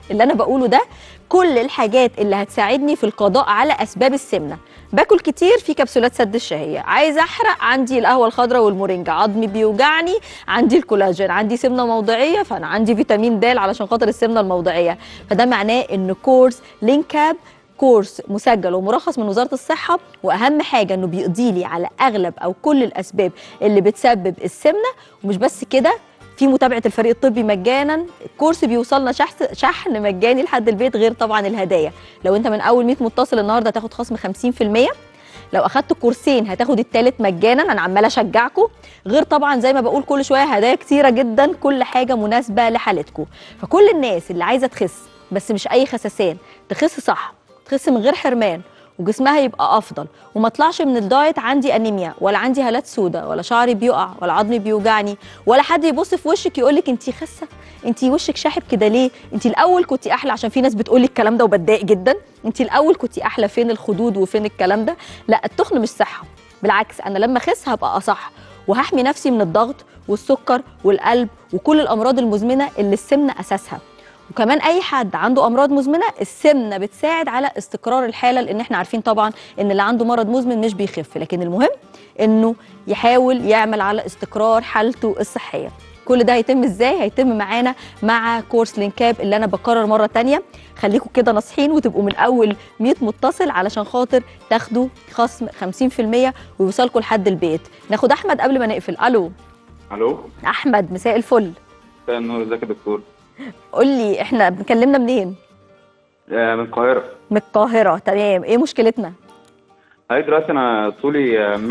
اللي انا بقوله ده كل الحاجات اللي هتساعدني في القضاء على اسباب السمنه باكل كتير في كبسولات سد الشهيه عايز احرق عندي القهوه الخضراء والمورينجا عظمي بيوجعني عندي الكولاجين عندي سمنه موضعيه فانا عندي فيتامين د علشان خاطر السمنه الموضعيه فده معناه ان كورس لينكاب كورس مسجل ومرخص من وزاره الصحه واهم حاجه انه بيقضي لي على اغلب او كل الاسباب اللي بتسبب السمنه ومش بس كده في متابعه الفريق الطبي مجانا الكورس بيوصلنا شحن شحن مجاني لحد البيت غير طبعا الهدايا لو انت من اول 100 متصل النهارده هتاخد خصم 50% لو اخدت كورسين هتاخد التالت مجانا انا عماله اشجعكم غير طبعا زي ما بقول كل شويه هدايا كتيره جدا كل حاجه مناسبه لحالتكم فكل الناس اللي عايزه تخس بس مش اي خسسان تخس صح تخس من غير حرمان وجسمها يبقى افضل وما اطلعش من الدايت عندي انيميا ولا عندي هالات سودا ولا شعري بيقع ولا عظمي بيوجعني ولا حد يبص في وشك يقول لك انت خاسه انت وشك شاحب كده ليه انت الاول كنت احلى عشان في ناس بتقول لي الكلام ده وبتضايق جدا انت الاول كنت احلى فين الخدود وفين الكلام ده لا التخن مش صحه بالعكس انا لما اخس هبقى اصح وهحمي نفسي من الضغط والسكر والقلب وكل الامراض المزمنه اللي السمنه اساسها وكمان اي حد عنده امراض مزمنه السمنه بتساعد على استقرار الحاله لان احنا عارفين طبعا ان اللي عنده مرض مزمن مش بيخف لكن المهم انه يحاول يعمل على استقرار حالته الصحيه كل ده هيتم ازاي هيتم معانا مع كورس لينكاب اللي انا بكرر مره تانية خليكم كده ناصحين وتبقوا من اول 100 متصل علشان خاطر تاخدوا خصم 50% ويوصلكم لحد البيت ناخد احمد قبل ما نقفل الو الو احمد مساء الفل مساء النور ازيك يا دكتور قول لي احنا بنكلمنا منين آه، من القاهرة من القاهره تمام ايه مشكلتنا هاي دلوقتي انا طولي آه،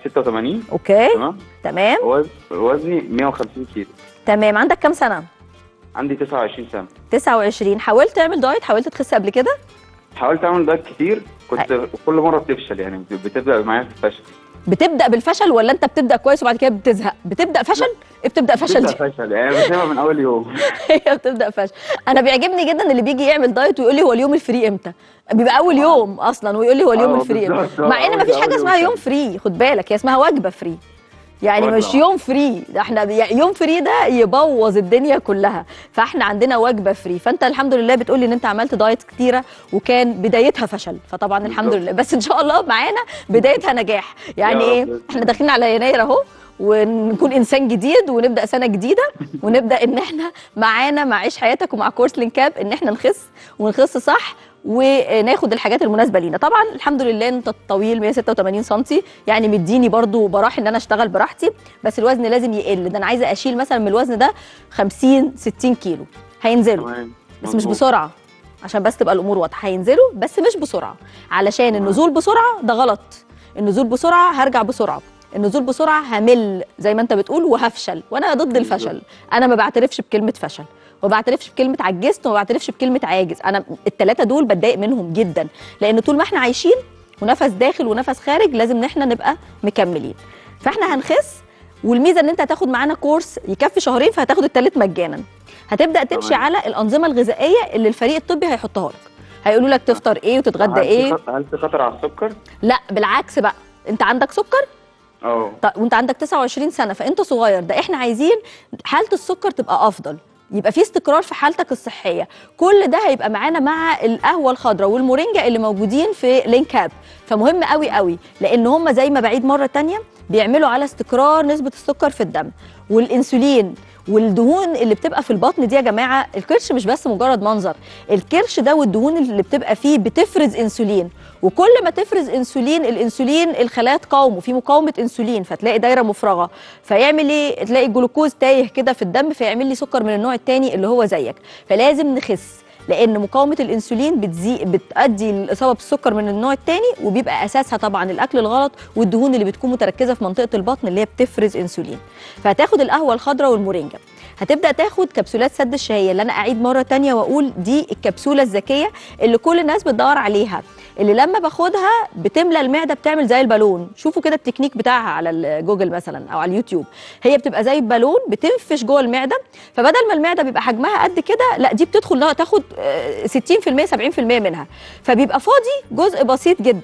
186 اوكي تمام تمام وز- وزني 150 كيلو تمام عندك كام سنه عندي 29 سنة 29 حاولت تعمل دايت حاولت تخس قبل كده حاولت اعمل دايت كتير كنت كل مرة بتفشل يعني بتبدأ معايا في فشل بتبدا بالفشل ولا انت بتبدا كويس وبعد كده بتزهق بتبدا فشل ايه بتبدا فشل بتبدأ دي فشل يعني بسيبها من اول يوم هي بتبدا فشل انا بيعجبني جدا اللي بيجي يعمل دايت ويقول لي هو اليوم الفري امتى بيبقى اول يوم اصلا ويقول لي هو اليوم آه، الفري امتى بالظبط، مع ان أول- مفيش أول حاجه يوم اسمها كده. يوم فري خد بالك هي اسمها وجبه فري يعني وجبة. مش يوم فري ده احنا يعني يوم فري ده يبوظ الدنيا كلها فاحنا عندنا وجبه فري فانت الحمد لله بتقولي ان انت عملت دايت كتيره وكان بدايتها فشل فطبعا الحمد بالظبط. لله بس ان شاء الله معانا بدايتها نجاح يعني يا ايه رب. احنا داخلين على يناير اهو ونكون انسان جديد ونبدا سنه جديده ونبدا ان احنا معانا مع عيش حياتك ومع كورس لينكاب ان احنا نخس ونخس صح وناخد الحاجات المناسبه لينا طبعا الحمد لله انت طويل 186 سم يعني مديني برضو براح ان انا اشتغل براحتي بس الوزن لازم يقل ده انا عايزه اشيل مثلا من الوزن ده 50 60 كيلو هينزلوا تمام بس مش مظبوط. بسرعه عشان بس تبقى الامور واضحه هينزلوا بس مش بسرعه علشان النزول بسرعه ده غلط النزول بسرعه هرجع بسرعه النزول بسرعه همل زي ما انت بتقول وهفشل وانا ضد الفشل انا ما بعترفش بكلمه فشل وما بعترفش بكلمه عجزت وما بعترفش بكلمه عاجز انا الثلاثه دول بتضايق منهم جدا لان طول ما احنا عايشين ونفس داخل ونفس خارج لازم ان احنا نبقى مكملين فاحنا هنخس والميزه ان انت هتاخد معانا كورس يكفي شهرين فهتاخد التالت مجانا هتبدا تمشي تمام. على الانظمه الغذائيه اللي الفريق الطبي هيحطها لك هيقولوا لك تفطر ايه وتتغدى هل في ايه خط- هل في خطر على السكر؟ لا بالعكس بقى انت عندك سكر اه طيب وانت عندك 29 سنه فانت صغير ده احنا عايزين حاله السكر تبقى افضل يبقى في استقرار في حالتك الصحيه كل ده هيبقى معانا مع القهوه الخضراء والمورينجا اللي موجودين في لينك اب فمهم قوي قوي لان هم زي ما بعيد مره تانية بيعملوا على استقرار نسبه السكر في الدم والانسولين والدهون اللي بتبقى في البطن دي يا جماعه الكرش مش بس مجرد منظر الكرش ده والدهون اللي بتبقى فيه بتفرز انسولين وكل ما تفرز انسولين الانسولين الخلايا تقاومه في مقاومه انسولين فتلاقي دايره مفرغه فيعمل ايه تلاقي الجلوكوز تايه كده في الدم فيعمل لي سكر من النوع الثاني اللي هو زيك فلازم نخس لان مقاومه الانسولين بتزي بتؤدي للاصابه بالسكر من النوع الثاني وبيبقى اساسها طبعا الاكل الغلط والدهون اللي بتكون متركزه في منطقه البطن اللي هي بتفرز انسولين فهتاخد القهوه الخضراء والمورينجا هتبدا تاخد كبسولات سد الشهيه اللي انا اعيد مره تانية واقول دي الكبسوله الذكيه اللي كل الناس بتدور عليها اللي لما باخدها بتملى المعده بتعمل زي البالون شوفوا كده التكنيك بتاعها على الجوجل مثلا او على اليوتيوب هي بتبقى زي البالون بتنفش جوه المعده فبدل ما المعده بيبقى حجمها قد كده لا دي بتدخل لها تاخد آه، 60% 70% منها فبيبقى فاضي جزء بسيط جدا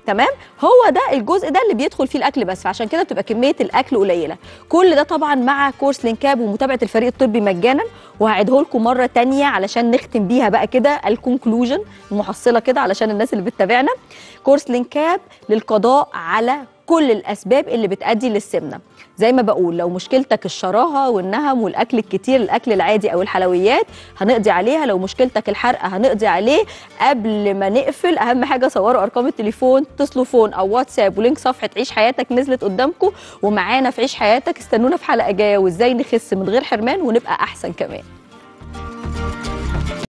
تمام هو ده الجزء ده اللي بيدخل فيه الاكل بس فعشان كده بتبقى كميه الاكل قليله كل ده طبعا مع كورس لينكاب ومتابعه الفريق الطبي مجانا وهعيده لكم مره تانية علشان نختم بيها بقى كده الكونكلوجن المحصله كده علشان الناس اللي بتتابعنا كورس لينكاب للقضاء على كل الاسباب اللي بتؤدي للسمنه زي ما بقول لو مشكلتك الشراهه والنهم والاكل الكتير الاكل العادي او الحلويات هنقضي عليها لو مشكلتك الحرق هنقضي عليه قبل ما نقفل اهم حاجه صوروا ارقام التليفون اتصلوا فون او واتساب ولينك صفحه عيش حياتك نزلت قدامكم ومعانا في عيش حياتك استنونا في حلقه جايه وازاي نخس من غير حرمان ونبقى احسن كمان